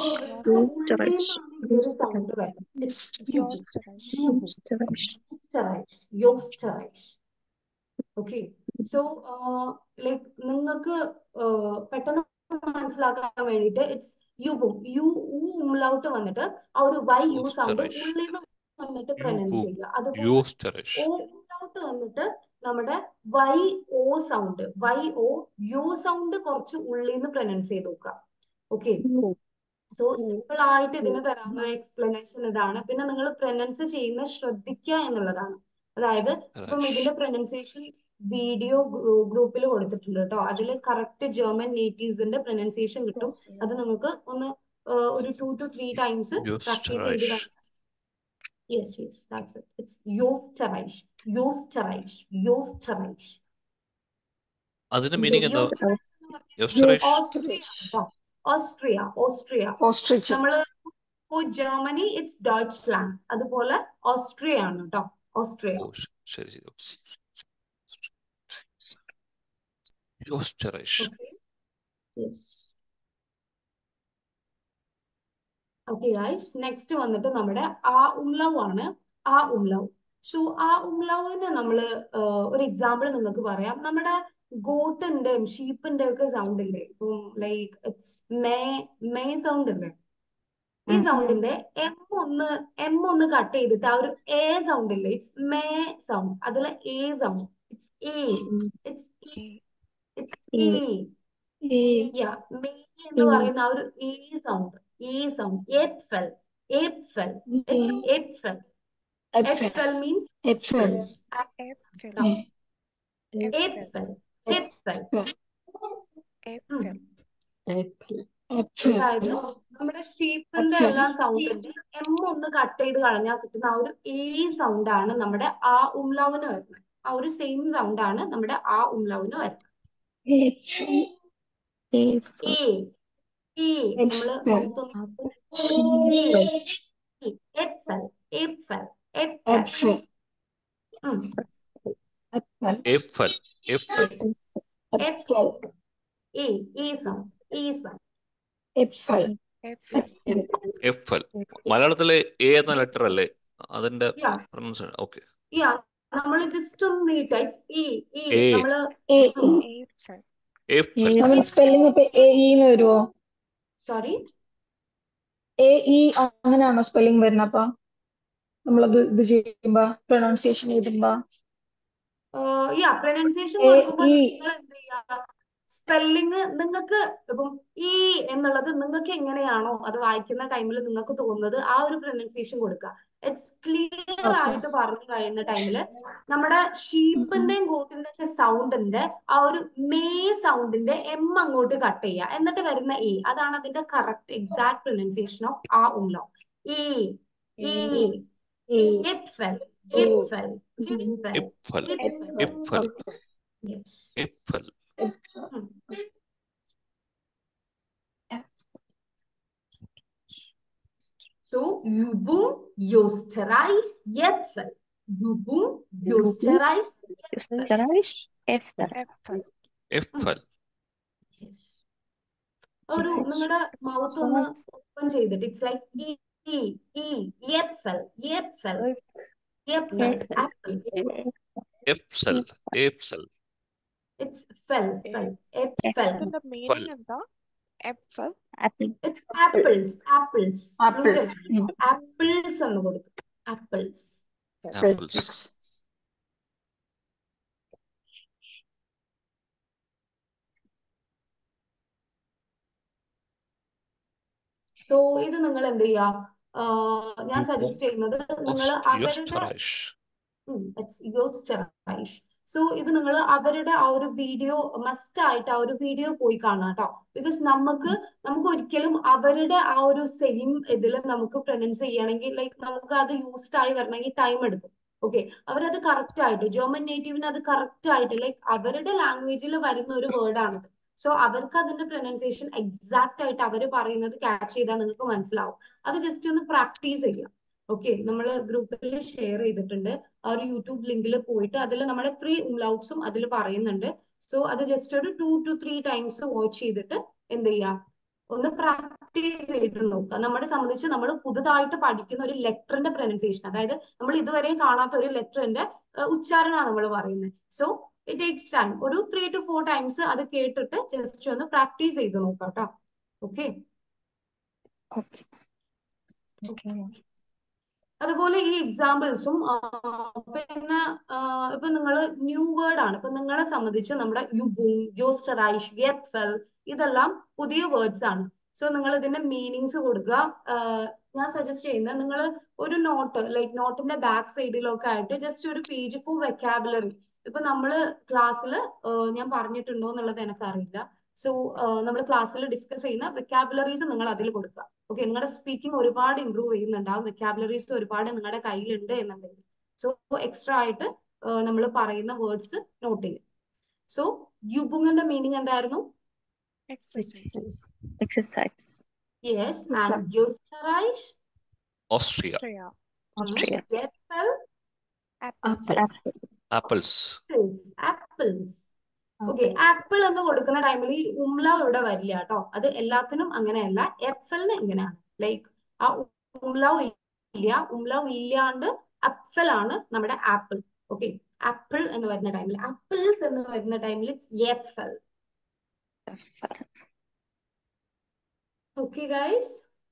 S1: സൗണ്ട് വരും It's യുബുങ്
S9: യോസ്റ്ററൈഷ്.
S1: യുബുങ്
S10: യോസ്റ്ററൈഷ്.
S1: Österreich, Österreich. Okay, so uh, like നിങ്ങൾക്ക് uh, പെട്ടെന്ന് മനസ്സിലാക്കാൻ വേണ്ടിയിട്ട് ഇറ്റ്സ് യുബും യു ഉ ഉംലൗട്ട് വന്നിട്ട് ആ ഒരു വൈ യു സൗണ്ട്
S7: Österreich.
S1: ഉള്ളിൽ നിന്ന് വന്നിട്ട് പ്രൊനൗൺസ്
S7: യുബു
S1: ചെയ്യുക അതുപോലെ
S7: യോസ്റ്ററൈഷ്
S1: ഓ ഉംലൗട്ട് വന്നിട്ട് നമ്മുടെ Y O sound Y O U sound കുറച്ച് ഉള്ളിൽ നിന്ന് പ്രൊനൗൺസ് ചെയ്ത് നോക്കുക ഓക്കെ സോ സിമ്പിൾ ആയിട്ട് ഇതിന് തരാവുന്ന ഒരു എക്സ്പ്ലനേഷൻ ഇതാണ് പിന്നെ നിങ്ങൾ പ്രൊനൗൺസ് ചെയ്യുന്ന ശ്രദ്ധിക്കുക എന്നുള്ളതാണ് അതായത് ഇപ്പം ഇതിന്റെ പ്രൊനൗൺസിയേഷൻ വീഡിയോ ഗ്രൂപ്പിൽ കൊടുത്തിട്ടുണ്ട് കേട്ടോ അതിൽ കറക്റ്റ് ജർമ്മൻ നേറ്റീവ്സിന്റെ പ്രൊനൗൺസിയേഷൻ കിട്ടും അത് നിങ്ങൾക്ക് ഒന്ന് ആ, ഒരു two two three times practice ചെയ്ത്
S7: യോസ്റ്ററൈഷ്
S1: yes yes that's it it's യോസ്റ്ററൈഷ് യോസ്റ്ററൈഷ് യോസ്റ്ററൈഷ്
S7: അതിന്റെ മീനിങ് എന്താ
S1: യോസ്റ്ററൈഷ്
S7: യോസ്റ്ററൈഷ്
S1: ഓസ്ട്രിയ കേട്ടോ ഓസ്ട്രിയ ഓസ്ട്രിയ
S10: Ostrich.
S1: നമ്മള് ഇപ്പോ ജർമ്മനി ഇറ്റ്സ് ഡോയ്ച്ച്ലാൻഡ് അതുപോലെ ഓസ്ട്രിയ ആണ് കേട്ടോ ഓസ്ട്രിയ
S7: ഓ ശ- ശരി ശരി യോസ്റ്ററൈഷ്
S1: okay yes okay guys next വന്നിട്ട് നമ്മുടെ ആ ഉംലവ് ആണ് ആ ഉംലവ് സോ ആ ഉംലവിന് നമ്മള് ആഹ്, ഒരു എക്സാമ്പിൾ നിങ്ങൾക്ക് പറയാം നമ്മുടെ ഗോട്ടിന്റെയും ഷീപ്പിന്റെ ഒക്കെ സൗണ്ട് ഇല്ലേ ഇപ്പം ലൈക്ക് ഇറ്റ്സ് മേ മേ സൗണ്ട് ഇല്ലേ ഈ സൗണ്ടിന്റെ എം ഒന്ന് എം ഒന്ന് കട്ട് ചെയ്തിട്ട് ആ ഒരു എ സൗണ്ട് ഇല്ലേ ഇറ്റ്സ് മേ സൗണ്ട് അതിലെ എ സൗണ്ട് ഇറ്റ്സ് എ ഇറ്റ്സ് ഇറ്റ്സ് എ യാ മെയ് എന്ന് പറയുന്ന ആ ഒരു എ സൗണ്ട് എ സൗണ്ട് എപ്ഫൽ എപ്ഫൽ ഇറ്റ്സ് എപ്ഫൽ എപ്ഫൽ means
S10: Äpfel.
S9: Äpfel.
S1: Apple. Apple.
S9: Apple.
S2: Apple.
S10: Apple.
S1: അതായത് നമ്മുടെ ഷീപ്പിന്റെ
S10: Apple.
S1: എല്ലാ സൗണ്ടിന്റെ എം ഒന്ന് കട്ട് ചെയ്ത് കളഞ്ഞാൽ കിട്ടുന്ന ആ ഒരു എ സൗണ്ട് ആണ് നമ്മുടെ ആ ഉംലൗവിന് വരുന്നത് ആ ഒരു സെയിം സൗണ്ട് ആണ് നമ്മുടെ ആ ഉംലൗവിന് വരുന്നത്
S10: Apple.
S5: Apple.
S1: എ എ നമ്മള്
S10: Apple.
S1: മൗത്ത് ഒന്ന് എപ്സൽ എപ്സൽ എപ്സൽ
S10: Apple.
S1: ഉം.
S10: Apple.
S7: എഫൽ എഫൽ
S10: Apple.
S1: എ എ സൗണ്ട് എ സൗണ്ട്
S10: Apple.
S9: Apple.
S7: എഫൽ മലയാളത്തിലെ എ എന്ന ലെറ്റർ അല്ലേ അതിന്റെ
S1: യാ
S7: പ്രൊനൗൺസിയേഷൻ ഓക്കെ
S1: യാ നമ്മൾ ജസ്റ്റ് ഒന്ന് നീട്ടാ ഇ ഇ
S7: എ
S1: നമ്മള്
S10: A
S1: ഉം.
S10: E.
S9: Apple.
S7: എഫൽ
S10: നമ്മൾ സ്പെല്ലിംഗ് ഇപ്പൊ എ ഇന്ന് വരുമോ
S1: സോറി
S10: എ ഇ അങ്ങനെയാണോ സ്പെല്ലിംഗ് വരുന്നത് അപ്പൊ നമ്മളത് ഇത് ചെയ്യുമ്പോ പ്രൊണൗൺസിയേഷൻ എഴുതുമ്പോ
S1: യാ പ്രൊനൗൺസിയേഷൻ
S10: എ
S1: കൊടുക്കുമ്പോൾ
S10: ഇ
S1: നിങ്ങൾ എന്ത് ചെയ്യുക സ്പെല്ലിങ് നിങ്ങൾക്ക് ഇപ്പം ഈ എന്നുള്ളത് നിങ്ങൾക്ക് എങ്ങനെയാണോ അത് വായിക്കുന്ന ടൈമിൽ നിങ്ങൾക്ക് തോന്നുന്നത് ആ ഒരു പ്രൊനൗൺസിയേഷൻ കൊടുക്കുക ഇറ്റ്സ് ക്ലിയർ
S10: ഓക്കെ
S1: ആയിട്ട് പറഞ്ഞു കഴിയുന്ന ടൈമിൽ നമ്മുടെ ഷീപ്പിന്റെയും ഗോട്ടിന്റെ ഒക്കെ സൗണ്ടിന്റെ ആ ഒരു മേ സൗണ്ടിന്റെ എം അങ്ങോട്ട് കട്ട് ചെയ്യുക എന്നിട്ട് വരുന്ന എ അതാണ് അതിന്റെ കറക്റ്റ് എക്സാക്ട് പ്രൊനൗൺസിയേഷൻ ഓഫ് ആ ഉംലോ ഈ ഈ
S10: E
S1: ഇപ്ഫൽ
S10: E
S1: ഇപ്ഫൽ ഇപ്ഫൽ
S7: എഫൽ
S1: ഇപ്ഫൽ
S7: എഫൽ
S1: യെസ്
S7: എഫൽ
S1: So, Übung, Österreich, Jetzel. Übung, Österreich, Jetzel.
S8: Österreich, Efter.
S9: Apple.
S7: എഫൽ
S1: Yes. ഒരു നിങ്ങളുടെ മൗത്ത് ഒന്ന് ഓപ്പൺ ചെയ്തിട്ട് ഇറ്റ്സ് ലൈക്ക് ഇ ഇ ഇ യെത്സൽ യെത്സൽ യെത്സൽ ആപ്പിൾ
S7: എഫ്സൽ എഫ്സൽ
S1: ഇറ്റ്സ് ഫെൽ ഫെൽ എപ്ഫെൽ
S9: ഇതിന്റെ മീനിങ് എന്താ Apple.
S8: Apple.
S1: It's apples apples
S10: Apple.
S1: Apples എന്ന് കൊടുക്കും ആപ്പിൾസ്
S7: ആപ്പിൾസ്
S1: സോ ഇത് നിങ്ങൾ എന്ത് ചെയ്യാ ആഹ് ഞാൻ സജസ്റ്റ് ചെയ്യുന്നത് നിങ്ങൾ അവരുടെ
S7: യോസ്റ്ററൈഷ്
S1: യോസ്റ്ററൈഷ് സോ ഇത് നിങ്ങൾ അവരുടെ ആ ഒരു വീഡിയോ മസ്റ്റ് ആയിട്ട് ആ ഒരു വീഡിയോ പോയി കാണാം കേട്ടോ ബിക്കോസ് നമുക്ക് നമുക്ക് ഒരിക്കലും അവരുടെ ആ ഒരു സെയിം ഇതിൽ നമുക്ക് പ്രൊനൗൺസ് ചെയ്യണമെങ്കിൽ ലൈക്ക് നമുക്ക് അത് യൂസ്ഡ് ആയി വരണമെങ്കിൽ ടൈം എടുക്കും ഓക്കെ അവരത് കറക്റ്റ് ആയിട്ട് ജർമ്മൻ നേറ്റീവിന് അത് കറക്റ്റ് ആയിട്ട് ലൈക്ക് അവരുടെ ലാംഗ്വേജിൽ വരുന്ന ഒരു വേർഡാണിത് സോ അവർക്ക് അതിന്റെ പ്രൊനൗൺസിയേഷൻ എക്സാക്ട് ആയിട്ട് അവർ പറയുന്നത് ക്യാച്ച് ചെയ്താൽ നിങ്ങൾക്ക് മനസ്സിലാവും അത് ജസ്റ്റ് ഒന്ന് പ്രാക്ടീസ് ചെയ്യാം ഓക്കെ നമ്മൾ ഗ്രൂപ്പിൽ ഷെയർ ചെയ്തിട്ടുണ്ട് ആ ഒരു യൂട്യൂബ് ലിങ്കിൽ പോയിട്ട് അതിൽ നമ്മുടെ ത്രീ ഉംലൗട്ട്സും അതിൽ പറയുന്നുണ്ട് സോ അത് ജസ്റ്റ് ഒരു two two three times watch ചെയ്തിട്ട് എന്ത് ചെയ്യാം ഒന്ന് പ്രാക്ടീസ് ചെയ്ത് നോക്കുക നമ്മളെ സംബന്ധിച്ച് നമ്മൾ പുതുതായിട്ട് പഠിക്കുന്ന ഒരു ലെറ്ററിന്റെ പ്രൊനൗൺസിയേഷൻ അതായത് നമ്മൾ ഇതുവരെ കാണാത്ത ഒരു ലെറ്ററിന്റെ ഉച്ചാരണമാണ് നമ്മൾ പറയുന്നത് സോ ഇറ്റ് ടേക്സ് ടൈം ഒരു ത്രീ ടു ഫോർ ടൈംസ് അത് കേട്ടിട്ട് ജസ്റ്റ് ഒന്ന് പ്രാക്ടീസ് ചെയ്ത് നോക്കാം കേട്ടോ ഓക്കെ അതുപോലെ ഈ എക്സാമ്പിൾസും പിന്നെ ഇപ്പൊ നിങ്ങൾ ന്യൂ വേർഡ് ആണ് ഇപ്പൊ നിങ്ങളെ സംബന്ധിച്ച് നമ്മുടെ യുബുങ് യോസ്റ്ററൈഷ് യെപ്ഫൽ ഇതെല്ലാം പുതിയ വേർഡ്സ് ആണ് സോ നിങ്ങൾ ഇതിന്റെ മീനിങ്സ് കൊടുക്കുക ഞാൻ സജസ്റ്റ് ചെയ്യുന്നത് നിങ്ങൾ ഒരു നോട്ട് ലൈക്ക് നോട്ടിന്റെ ബാക്ക് സൈഡിലൊക്കെ ആയിട്ട് ജസ്റ്റ് ഒരു പേജ് ഫോർ വെക്കാബുലറി ഇപ്പൊ നമ്മള് ക്ലാസ്സിൽ ഞാൻ പറഞ്ഞിട്ടുണ്ടോ എന്നുള്ളത് എനിക്കറിയില്ല സോ നമ്മൾ ക്ലാസ്സിൽ ഡിസ്കസ് ചെയ്യുന്ന വെക്കാബുലറീസ് നിങ്ങൾ അതിൽ കൊടുക്കുക ഓക്കെ നിങ്ങളുടെ സ്പീക്കിംഗ് ഒരുപാട് ഇമ്പ്രൂവ് ചെയ്യുന്നുണ്ടാവും വെക്കാബുലറീസ് ഒരുപാട് നിങ്ങളുടെ കയ്യിലുണ്ട് എന്നുണ്ടെങ്കിൽ സോ എക്സ്ട്രാ ആയിട്ട് നമ്മൾ പറയുന്ന വേർഡ്സ് നോട്ട് ചെയ്യും സോ യുബുങ്ങിന്റെ മീനിങ് എന്തായിരുന്നു
S9: Exercise.
S8: Exercise.
S1: യെസ് ആൻഡ് യോസ്റ്ററൈഷ്
S7: ഓസ്ട്രിയ
S9: Austria.
S8: Austria.
S1: യെപ്പൽ
S9: Apples.
S8: Apple.
S7: Apples
S1: apples apples okay apple എന്ന് കൊടുക്കുന്ന ടൈമിൽ ഈ ഉംല ഇവിടെ വരില്ല കേട്ടോ അത് എല്ലാത്തിനും അങ്ങനെയല്ല എഫലിന് ഇങ്ങനെയാണ് ലൈക്ക് ആ ഉംലവ് ഇല്ല ഉംലവ് ഇല്ലാണ്ട് അഫൽ ആണ് നമ്മുടെ ആപ്പിൾ ഓക്കെ ആപ്പിൾ എന്ന് വരുന്ന ടൈമിൽ ആപ്പിൾസ് എന്ന് വരുന്ന ടൈമിൽ എഫൽ
S8: Apple.
S1: ഓക്കെ ഗൈസ്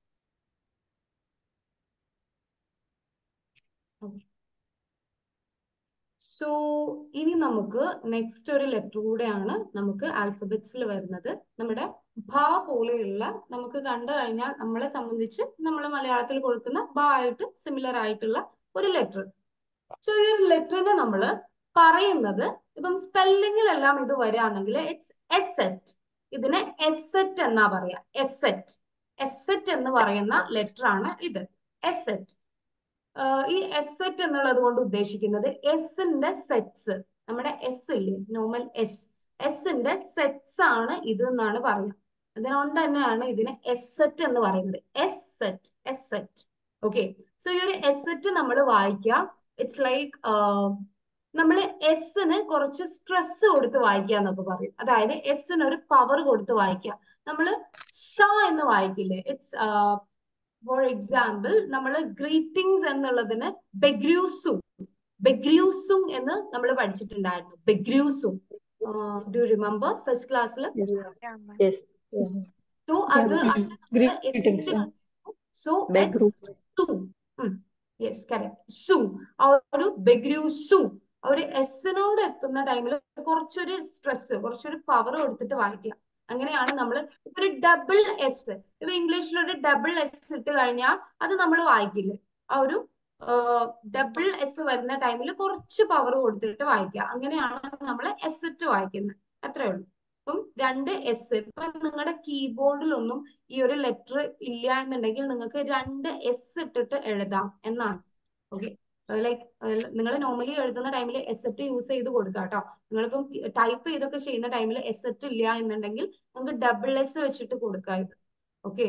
S1: സോ ഇനി നമുക്ക് നെക്സ്റ്റ് ഒരു ലെറ്റർ കൂടെയാണ് നമുക്ക് ആൽഫബറ്റ്സിൽ വരുന്നത് നമ്മുടെ ഭ പോലെയുള്ള നമുക്ക് കണ്ടു കഴിഞ്ഞാൽ നമ്മളെ സംബന്ധിച്ച് നമ്മൾ മലയാളത്തിൽ കൊടുക്കുന്ന ഭ ആയിട്ട് സിമിലർ ആയിട്ടുള്ള ഒരു ലെറ്റർ സോ ഈ ഒരു ലെറ്ററിനെ നമ്മൾ പറയുന്നത് ഇപ്പം സ്പെല്ലിങ്ങിലെല്ലാം ഇത് വരികയാണെങ്കിൽ ഇറ്റ്സ് എസെറ്റ് ഇതിനെ എസെറ്റ് എന്നാ പറയാ എസെറ്റ് എസെറ്റ് എന്ന് പറയുന്ന ലെറ്റർ ആണ് ഇത് എസെറ്റ് ഈ എസെറ്റ് എന്നുള്ളത് കൊണ്ട് ഉദ്ദേശിക്കുന്നത് എസിന്റെ സെറ്റ്സ് നമ്മുടെ എസ് ഇല്ലേ നോർമൽ എസ് എസിന്റെ സെറ്റ്സ് ആണ് ഇത് എന്നാണ് പറയുക അതുകൊണ്ട് തന്നെയാണ് ഇതിന് എസെറ്റ് എന്ന് പറയുന്നത് എസ് സെറ്റ് എസ് സെറ്റ് ഓക്കെ സോ ഈ ഒരു എസെറ്റ് നമ്മൾ വായിക്കുക ഇറ്റ്സ് ലൈക്ക് നമ്മൾ എസിന് കുറച്ച് സ്ട്രെസ് കൊടുത്ത് വായിക്കുക എന്നൊക്കെ പറയും അതായത് എസിന് ഒരു പവർ കൊടുത്ത് വായിക്കുക നമ്മൾ ഷ എന്ന് വായിക്കില്ലേ ഇറ്റ്സ് ഫോർ എക്സാമ്പിൾ നമ്മൾ ഗ്രീറ്റിംഗ്സ് എന്നുള്ളതിന് ബെഗ്രൂസും ബെഗ്രൂസും എന്ന് നമ്മൾ പഠിച്ചിട്ടുണ്ടായിരുന്നു ബെഗ്രൂസും ഡു റിമെമ്പർ ഫസ്റ്റ് ക്ലാസ്സിൽ
S9: Yeah, ma'am.
S2: Yes.
S1: സോ അത്
S10: Greetings.
S1: So
S2: Begru.
S1: Yes correct സു ആ ഒരു ബെഗ്രൂ സു ആ ഒരു എസിനോട് എത്തുന്ന ടൈമിൽ കുറച്ചൊരു സ്ട്രെസ് കുറച്ചൊരു പവർ കൊടുത്തിട്ട് വായിക്കുക അങ്ങനെയാണ് നമ്മൾ ഒരു ഡബിൾ എസ് ഇപ്പൊ ഇംഗ്ലീഷിൽ ഒരു ഡബിൾ എസ് ഇട്ട് കഴിഞ്ഞാൽ അത് നമ്മൾ വായിക്കില്ലേ ആ ഒരു ഡബിൾ എസ് വരുന്ന ടൈമിൽ കുറച്ച് പവർ കൊടുത്തിട്ട് വായിക്കുക അങ്ങനെയാണ് നമ്മൾ എസ് ഇട്ട് വായിക്കുന്നത് അത്രേ ഉള്ളൂ അപ്പം രണ്ട് എസ് ഇപ്പൊ നിങ്ങളുടെ കീബോർഡിലൊന്നും ഈ ഒരു ലെറ്റർ ഇല്ല എന്നുണ്ടെങ്കിൽ നിങ്ങൾക്ക് രണ്ട് എസ് ഇട്ടിട്ട് എഴുതാം എന്നാണ് ഓക്കെ ലൈക്ക് നിങ്ങൾ നോർമലി എഴുതുന്ന ടൈമിൽ എസ് എറ്റ് യൂസ് ചെയ്ത് കൊടുക്കുക കേട്ടോ നിങ്ങളിപ്പം ടൈപ്പ് ചെയ്തൊക്കെ ചെയ്യുന്ന ടൈമിൽ എസ് എറ്റ് ഇല്ല എന്നുണ്ടെങ്കിൽ നിങ്ങൾക്ക് ഡബിൾ എസ് വെച്ചിട്ട് കൊടുക്കുക ഇത് ഓക്കെ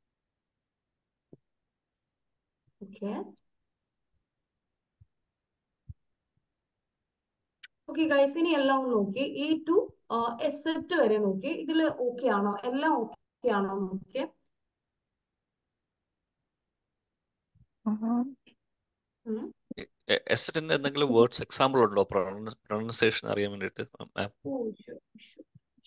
S1: ഓക്കെ ഓക്കെ ഗൈസ് ഇനി എല്ലാം ഒന്ന് നോക്കി ഈ ടു എസ് എറ്റ് വരെ നോക്കി ഇതിൽ ഓക്കെ ആണോ എല്ലാം ഓക്കെ ആണോ നോക്കിയേ ഉം.
S7: എസറ്റിന്റെ എന്തെങ്കിലും വേർഡ്സ് എക്സാമ്പിൾ ഉണ്ടോ പ്രൊണൗൺസിയേഷൻ അറിയാൻ വേണ്ടിയിട്ട് മാം
S1: ഓ, sure, sure.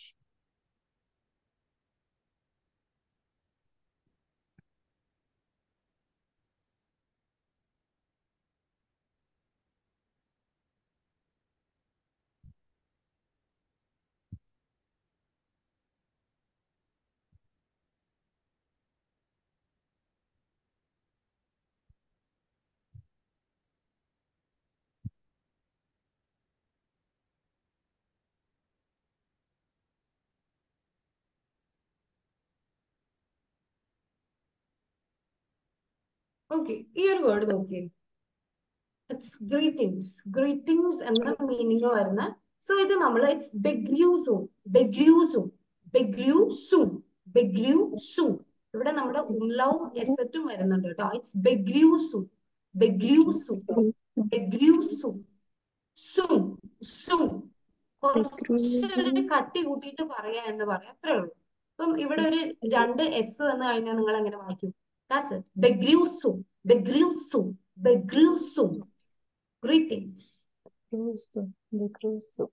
S1: ഓക്കെ ഈ ഒരു വേർഡ് നോക്കിയേ ഇറ്റ്സ് ഗ്രീറ്റിംഗ്സ് ഗ്രീറ്റിംഗ്സ് എന്ന മീനിങ് വരുന്ന സോ ഇത് നമ്മൾ ഇറ്റ്സ് ബെഗ്രൂസും ബെഗ്രൂസും ബെഗ്രൂസും ബെഗ്രൂസും ഇവിടെ നമ്മുടെ ഉംലവും എസറ്റും വരുന്നുണ്ട് കേട്ടോ ഇറ്റ്സ് ബെഗ്രൂസും ബെഗ്രൂസും ബെഗ്രൂസും സും സും കുറച്ചൊരു കട്ടി കൂട്ടിയിട്ട് പറയാ എന്ന് പറയാം അത്രേ ഉള്ളൂ അപ്പം ഇവിടെ ഒരു രണ്ട് എസ് എന്ന് കഴിഞ്ഞാൽ നിങ്ങൾ എങ്ങനെ വായിക്കും ദാറ്റ്സ് ഇറ്റ് ബെഗ്രൂസും ബെഗ്രൂസും ബെഗ്രൂസും greetings
S2: Cruzo. De cruzo.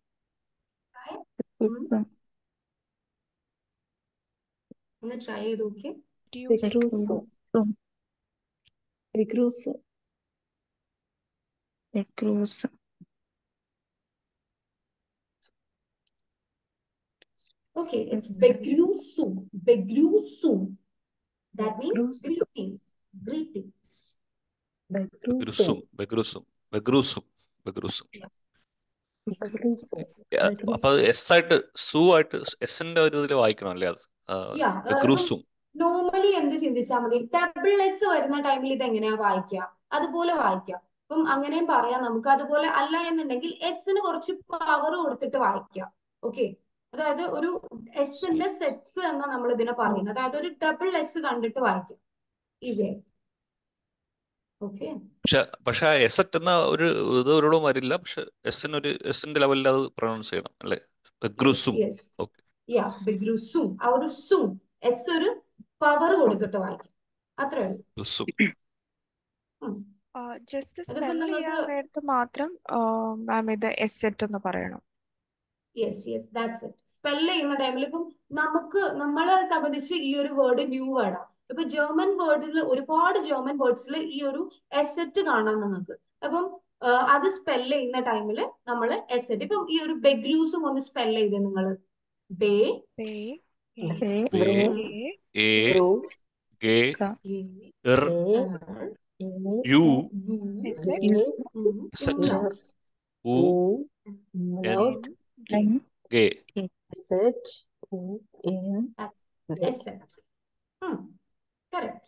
S1: ഉം. ഒന്ന് ട്രൈ ചെയ്ത് നോക്കിയേ
S2: De
S9: Reduce.
S2: cruzo. De cruzo.
S8: De cruz.
S1: Okay, it's begrüßung. Begrüßung. That means
S2: Begrüßung.
S1: greeting. Greetings.
S2: De cruzo.
S7: ബെഗ്രുസും ബെഗ്രുസും ബെഗ്രുസും ബെഗ്രുസും
S2: De cruzo.
S7: അപ്പൊ അത് എസ് ആയിട്ട് സു ആയിട്ട് എസിന്റെ ഒരു ഇതിൽ വായിക്കണം അല്ലേ അത്
S1: Yeah, uh,
S7: ബെഗ്രുസും
S1: നോർമലി എന്ത് ചിന്തിച്ചാൽ മതി ഡബിൾ എസ് വരുന്ന ടൈമിൽ ഇത് എങ്ങനെയാ വായിക്കുക അതുപോലെ വായിക്കാം അപ്പം അങ്ങനെയും പറയാം നമുക്ക് അതുപോലെ അല്ല എന്നുണ്ടെങ്കിൽ എസിന് കുറച്ച് പവർ കൊടുത്തിട്ട് വായിക്കാം ഓക്കെ അതായത് ഒരു എസിന്റെ സെറ്റ്സ് എന്നാ നമ്മൾ ഇതിനെ പറയുന്നത് അതായത് ഒരു ഡബിൾ എസ് കണ്ടിട്ട് വായിക്കാം ഈസി ഓക്കെ
S7: പക്ഷെ പക്ഷെ ആ എസറ്റ് എന്ന ഒരു ഇത് ഒരിടവും വരില്ല പക്ഷെ എസിന് ഒരു എസിന്റെ ലെവലിൽ അത് പ്രൊണൗൺസ് ചെയ്യണം അല്ലേ ബെഗ്രുസും
S1: യെസ്
S7: ഓക്കെ
S1: യാ ബിഗ് സും ആ ഒരു സും എസ് ഒരു പവർ കൊടുത്തിട്ട് വായിക്കും അത്രേ ഉള്ളൂ
S7: ബെഗ്രുസും
S1: ഉം.
S9: ജസ്റ്റ്
S1: അതിപ്പോ
S9: സ്പെൽ ചെയ്യാൻ
S1: നിങ്ങൾക്ക്
S9: നേരത്ത് മാത്രം മാം ഇത് എസെറ്റ് എന്ന് പറയണം
S1: yes yes that's it spell ചെയ്യുന്ന ടൈമിൽ ഇപ്പം നമുക്ക് നമ്മളെ സംബന്ധിച്ച് ഈ ഒരു വേർഡ് ന്യൂ വേർഡാണ് ഇപ്പൊ ജർമ്മൻ വേർഡിൽ ഒരുപാട് ജർമ്മൻ വേർഡ്സിൽ ഈ ഒരു എസെറ്റ് കാണാം നിങ്ങൾക്ക് അപ്പം ആ, അത് സ്പെൽ ചെയ്യുന്ന ടൈമിൽ നമ്മൾ എസെറ്റ് ഇപ്പം ഈ ഒരു ബെഗ്രൂസും ഒന്ന് സ്പെൽ ചെയ്ത് നിങ്ങൾ ബേ
S9: പേ
S8: Be.
S7: ബേ
S9: എ
S7: എ
S2: Gru.
S7: ഗേ
S8: Ka.
S7: ഇർ
S2: E.
S1: ആർ
S7: യു
S1: യു
S9: എസെറ്റ്
S1: ഉം,
S7: എസെറ്റ്
S1: ഇന്ന
S2: Ers.
S7: ഉ
S2: U,
S7: എൻ
S2: umlaut,
S8: N,
S7: ഗെ
S2: Z, U, N, G.
S1: Asset. Hmm. Correct.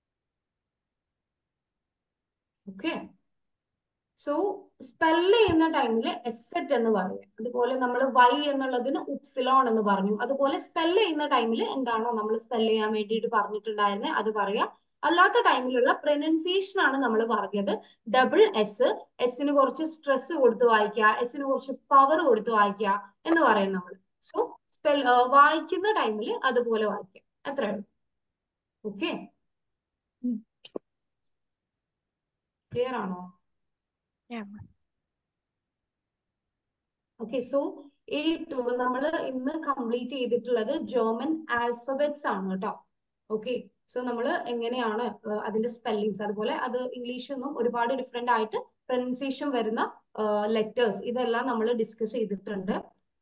S1: Okay so spell ചെയ്യുന്ന ടൈമിൽ എസെറ്റ് എന്ന് പറയും അതുപോലെ നമ്മൾ വൈ എന്നുള്ളതിന് ഉപ്സിലോൺ എന്ന് പറഞ്ഞു അതുപോലെ സ്പെല് ചെയ്യുന്ന ടൈമിൽ എന്താണോ നമ്മൾ സ്പെല് ചെയ്യാൻ വേണ്ടിയിട്ട് പറഞ്ഞിട്ടുണ്ടായിരുന്നത് അത് പറയാം അല്ലാത്ത ടൈമിലുള്ള പ്രൊനൗൺസിയേഷൻ ആണ് നമ്മൾ പറഞ്ഞത് ഡബിൾ എസ് എസിന് കുറച്ച് സ്ട്രെസ് കൊടുത്ത് വായിക്കുക എസിന് കുറച്ച് പവർ കൊടുത്ത് വായിക്കുക എന്ന് പറയും നമ്മൾ സോ സ്പെൽ വായിക്കുന്ന ടൈമിൽ അതുപോലെ വായിക്കാം അത്രേ ഉള്ളൂ ഓക്കെ ക്ലിയർ ആണോ
S9: Yeah, ma'am.
S1: ഓക്കെ സോ ഈ ടു നമ്മൾ ഇന്ന് കംപ്ലീറ്റ് ചെയ്തിട്ടുള്ളത് ജർമ്മൻ ആൽഫബറ്റ്സ് ആണ് കേട്ടോ ഓക്കെ സോ നമ്മൾ എങ്ങനെയാണ് ഏഹ്, അതിന്റെ സ്പെല്ലിങ്സ് അതുപോലെ അത് ഇംഗ്ലീഷിൽ നിന്നും ഒരുപാട് ഡിഫറെന്റ് ആയിട്ട് പ്രൊനൗൺസിയേഷൻ വരുന്ന ലെറ്റേഴ്സ് ഇതെല്ലാം നമ്മൾ ഡിസ്കസ് ചെയ്തിട്ടുണ്ട്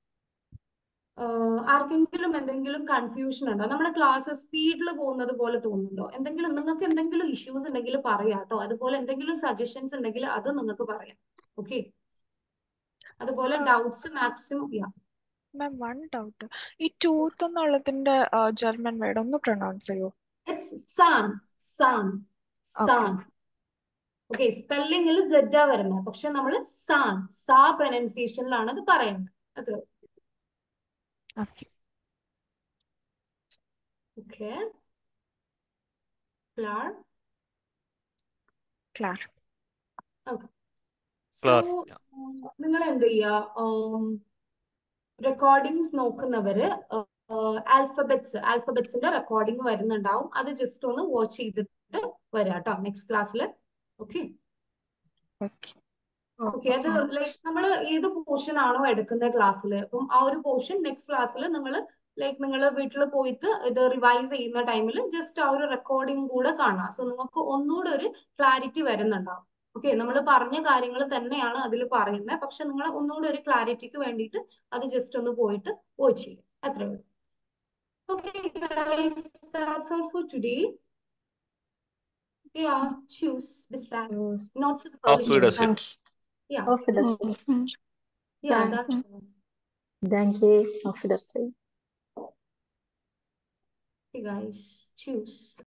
S1: ഏഹ്, ആർക്കെങ്കിലും എന്തെങ്കിലും കൺഫ്യൂഷൻ ഉണ്ടോ നമ്മുടെ ക്ലാസ് സ്പീഡിൽ പോകുന്നത് പോലെ തോന്നുന്നുണ്ടോ എന്തെങ്കിലും നിങ്ങൾക്ക് എന്തെങ്കിലും ഇഷ്യൂസ് ഉണ്ടെങ്കിൽ പറയാം കേട്ടോ അതുപോലെ എന്തെങ്കിലും സജഷൻസ് ഉണ്ടെങ്കിൽ അത് നിങ്ങൾക്ക് പറയാം ഓക്കെ അതുപോലെ
S9: ആ.
S1: Doubts maximum yeah
S9: ma'am one doubt ഈ ടൂത്ത് എന്നുള്ളതിന്റെ ജർമ്മൻ വേർഡ് ഒന്ന് പ്രൊനൗൺസ് ചെയ്യൂ
S1: ഇറ്റ്സ് സാൻ സാൻ സാൻ ഓക്കെ സ്പെല്ലിംഗിൽ ജെഡ വരുന്നത് പക്ഷെ നമ്മൾ സാൻ സാ പ്രൊനൗൺസിയേഷനിലാണ് അത് പറയുന്നത് അത്ര
S9: ഓക്കെ
S1: ഓക്കെ ക്ലാർ
S9: ക്ലാർ
S1: ഓക്കെ സോ
S7: ക്ലാർ
S1: നിങ്ങൾ എന്ത് ചെയ്യുക റെക്കോർഡിങ്സ് നോക്കുന്നവര് ആൽഫബറ്റ്സ് ആൽഫബറ്റ്സിന്റെ റെക്കോർഡിംഗ് വരുന്നുണ്ടാവും അത് ജസ്റ്റ് ഒന്ന് വാച്ച് ചെയ്തിട്ട് വരാം കേട്ടോ നെക്സ്റ്റ് ക്ലാസ്സിൽ ഓക്കെ
S9: ഓക്കെ
S1: ഓക്കെ അത് ലൈക്ക് നമ്മൾ ഏത് പോർഷൻ ആണോ എടുക്കുന്ന ക്ലാസ്സിൽ അപ്പം ആ ഒരു പോർഷൻ നെക്സ്റ്റ് ക്ലാസ്സിൽ നിങ്ങൾ ലൈക്ക് നിങ്ങൾ വീട്ടിൽ പോയിട്ട് ഇത് റിവൈസ് ചെയ്യുന്ന ടൈമിൽ ജസ്റ്റ് ആ ഒരു റെക്കോർഡിംഗ് കൂടെ കാണാം സോ നിങ്ങൾക്ക് ഒന്നുകൂടെ ഒരു ക്ലാരിറ്റി വരുന്നുണ്ടാവും ഓക്കെ നമ്മൾ പറഞ്ഞ കാര്യങ്ങൾ തന്നെയാണ് അതിൽ പറയുന്നത് പക്ഷെ നിങ്ങൾ ഒന്നുകൂടെ ഒരു ക്ലാരിറ്റിക്ക് വേണ്ടിയിട്ട് അത് ജസ്റ്റ് ഒന്ന് പോയിട്ട് വാച്ച് ചെയ്യും അത്രേ ഉള്ളൂ okay that's all for today yeah choose this bag
S2: Choose.
S1: not so
S7: Auf Wiedersehen.
S1: yeah
S2: Auf Wiedersehen.
S1: yeah
S2: Danke.
S1: that's all.
S2: Danke. Auf Wiedersehen.
S1: Okay, guys, choose.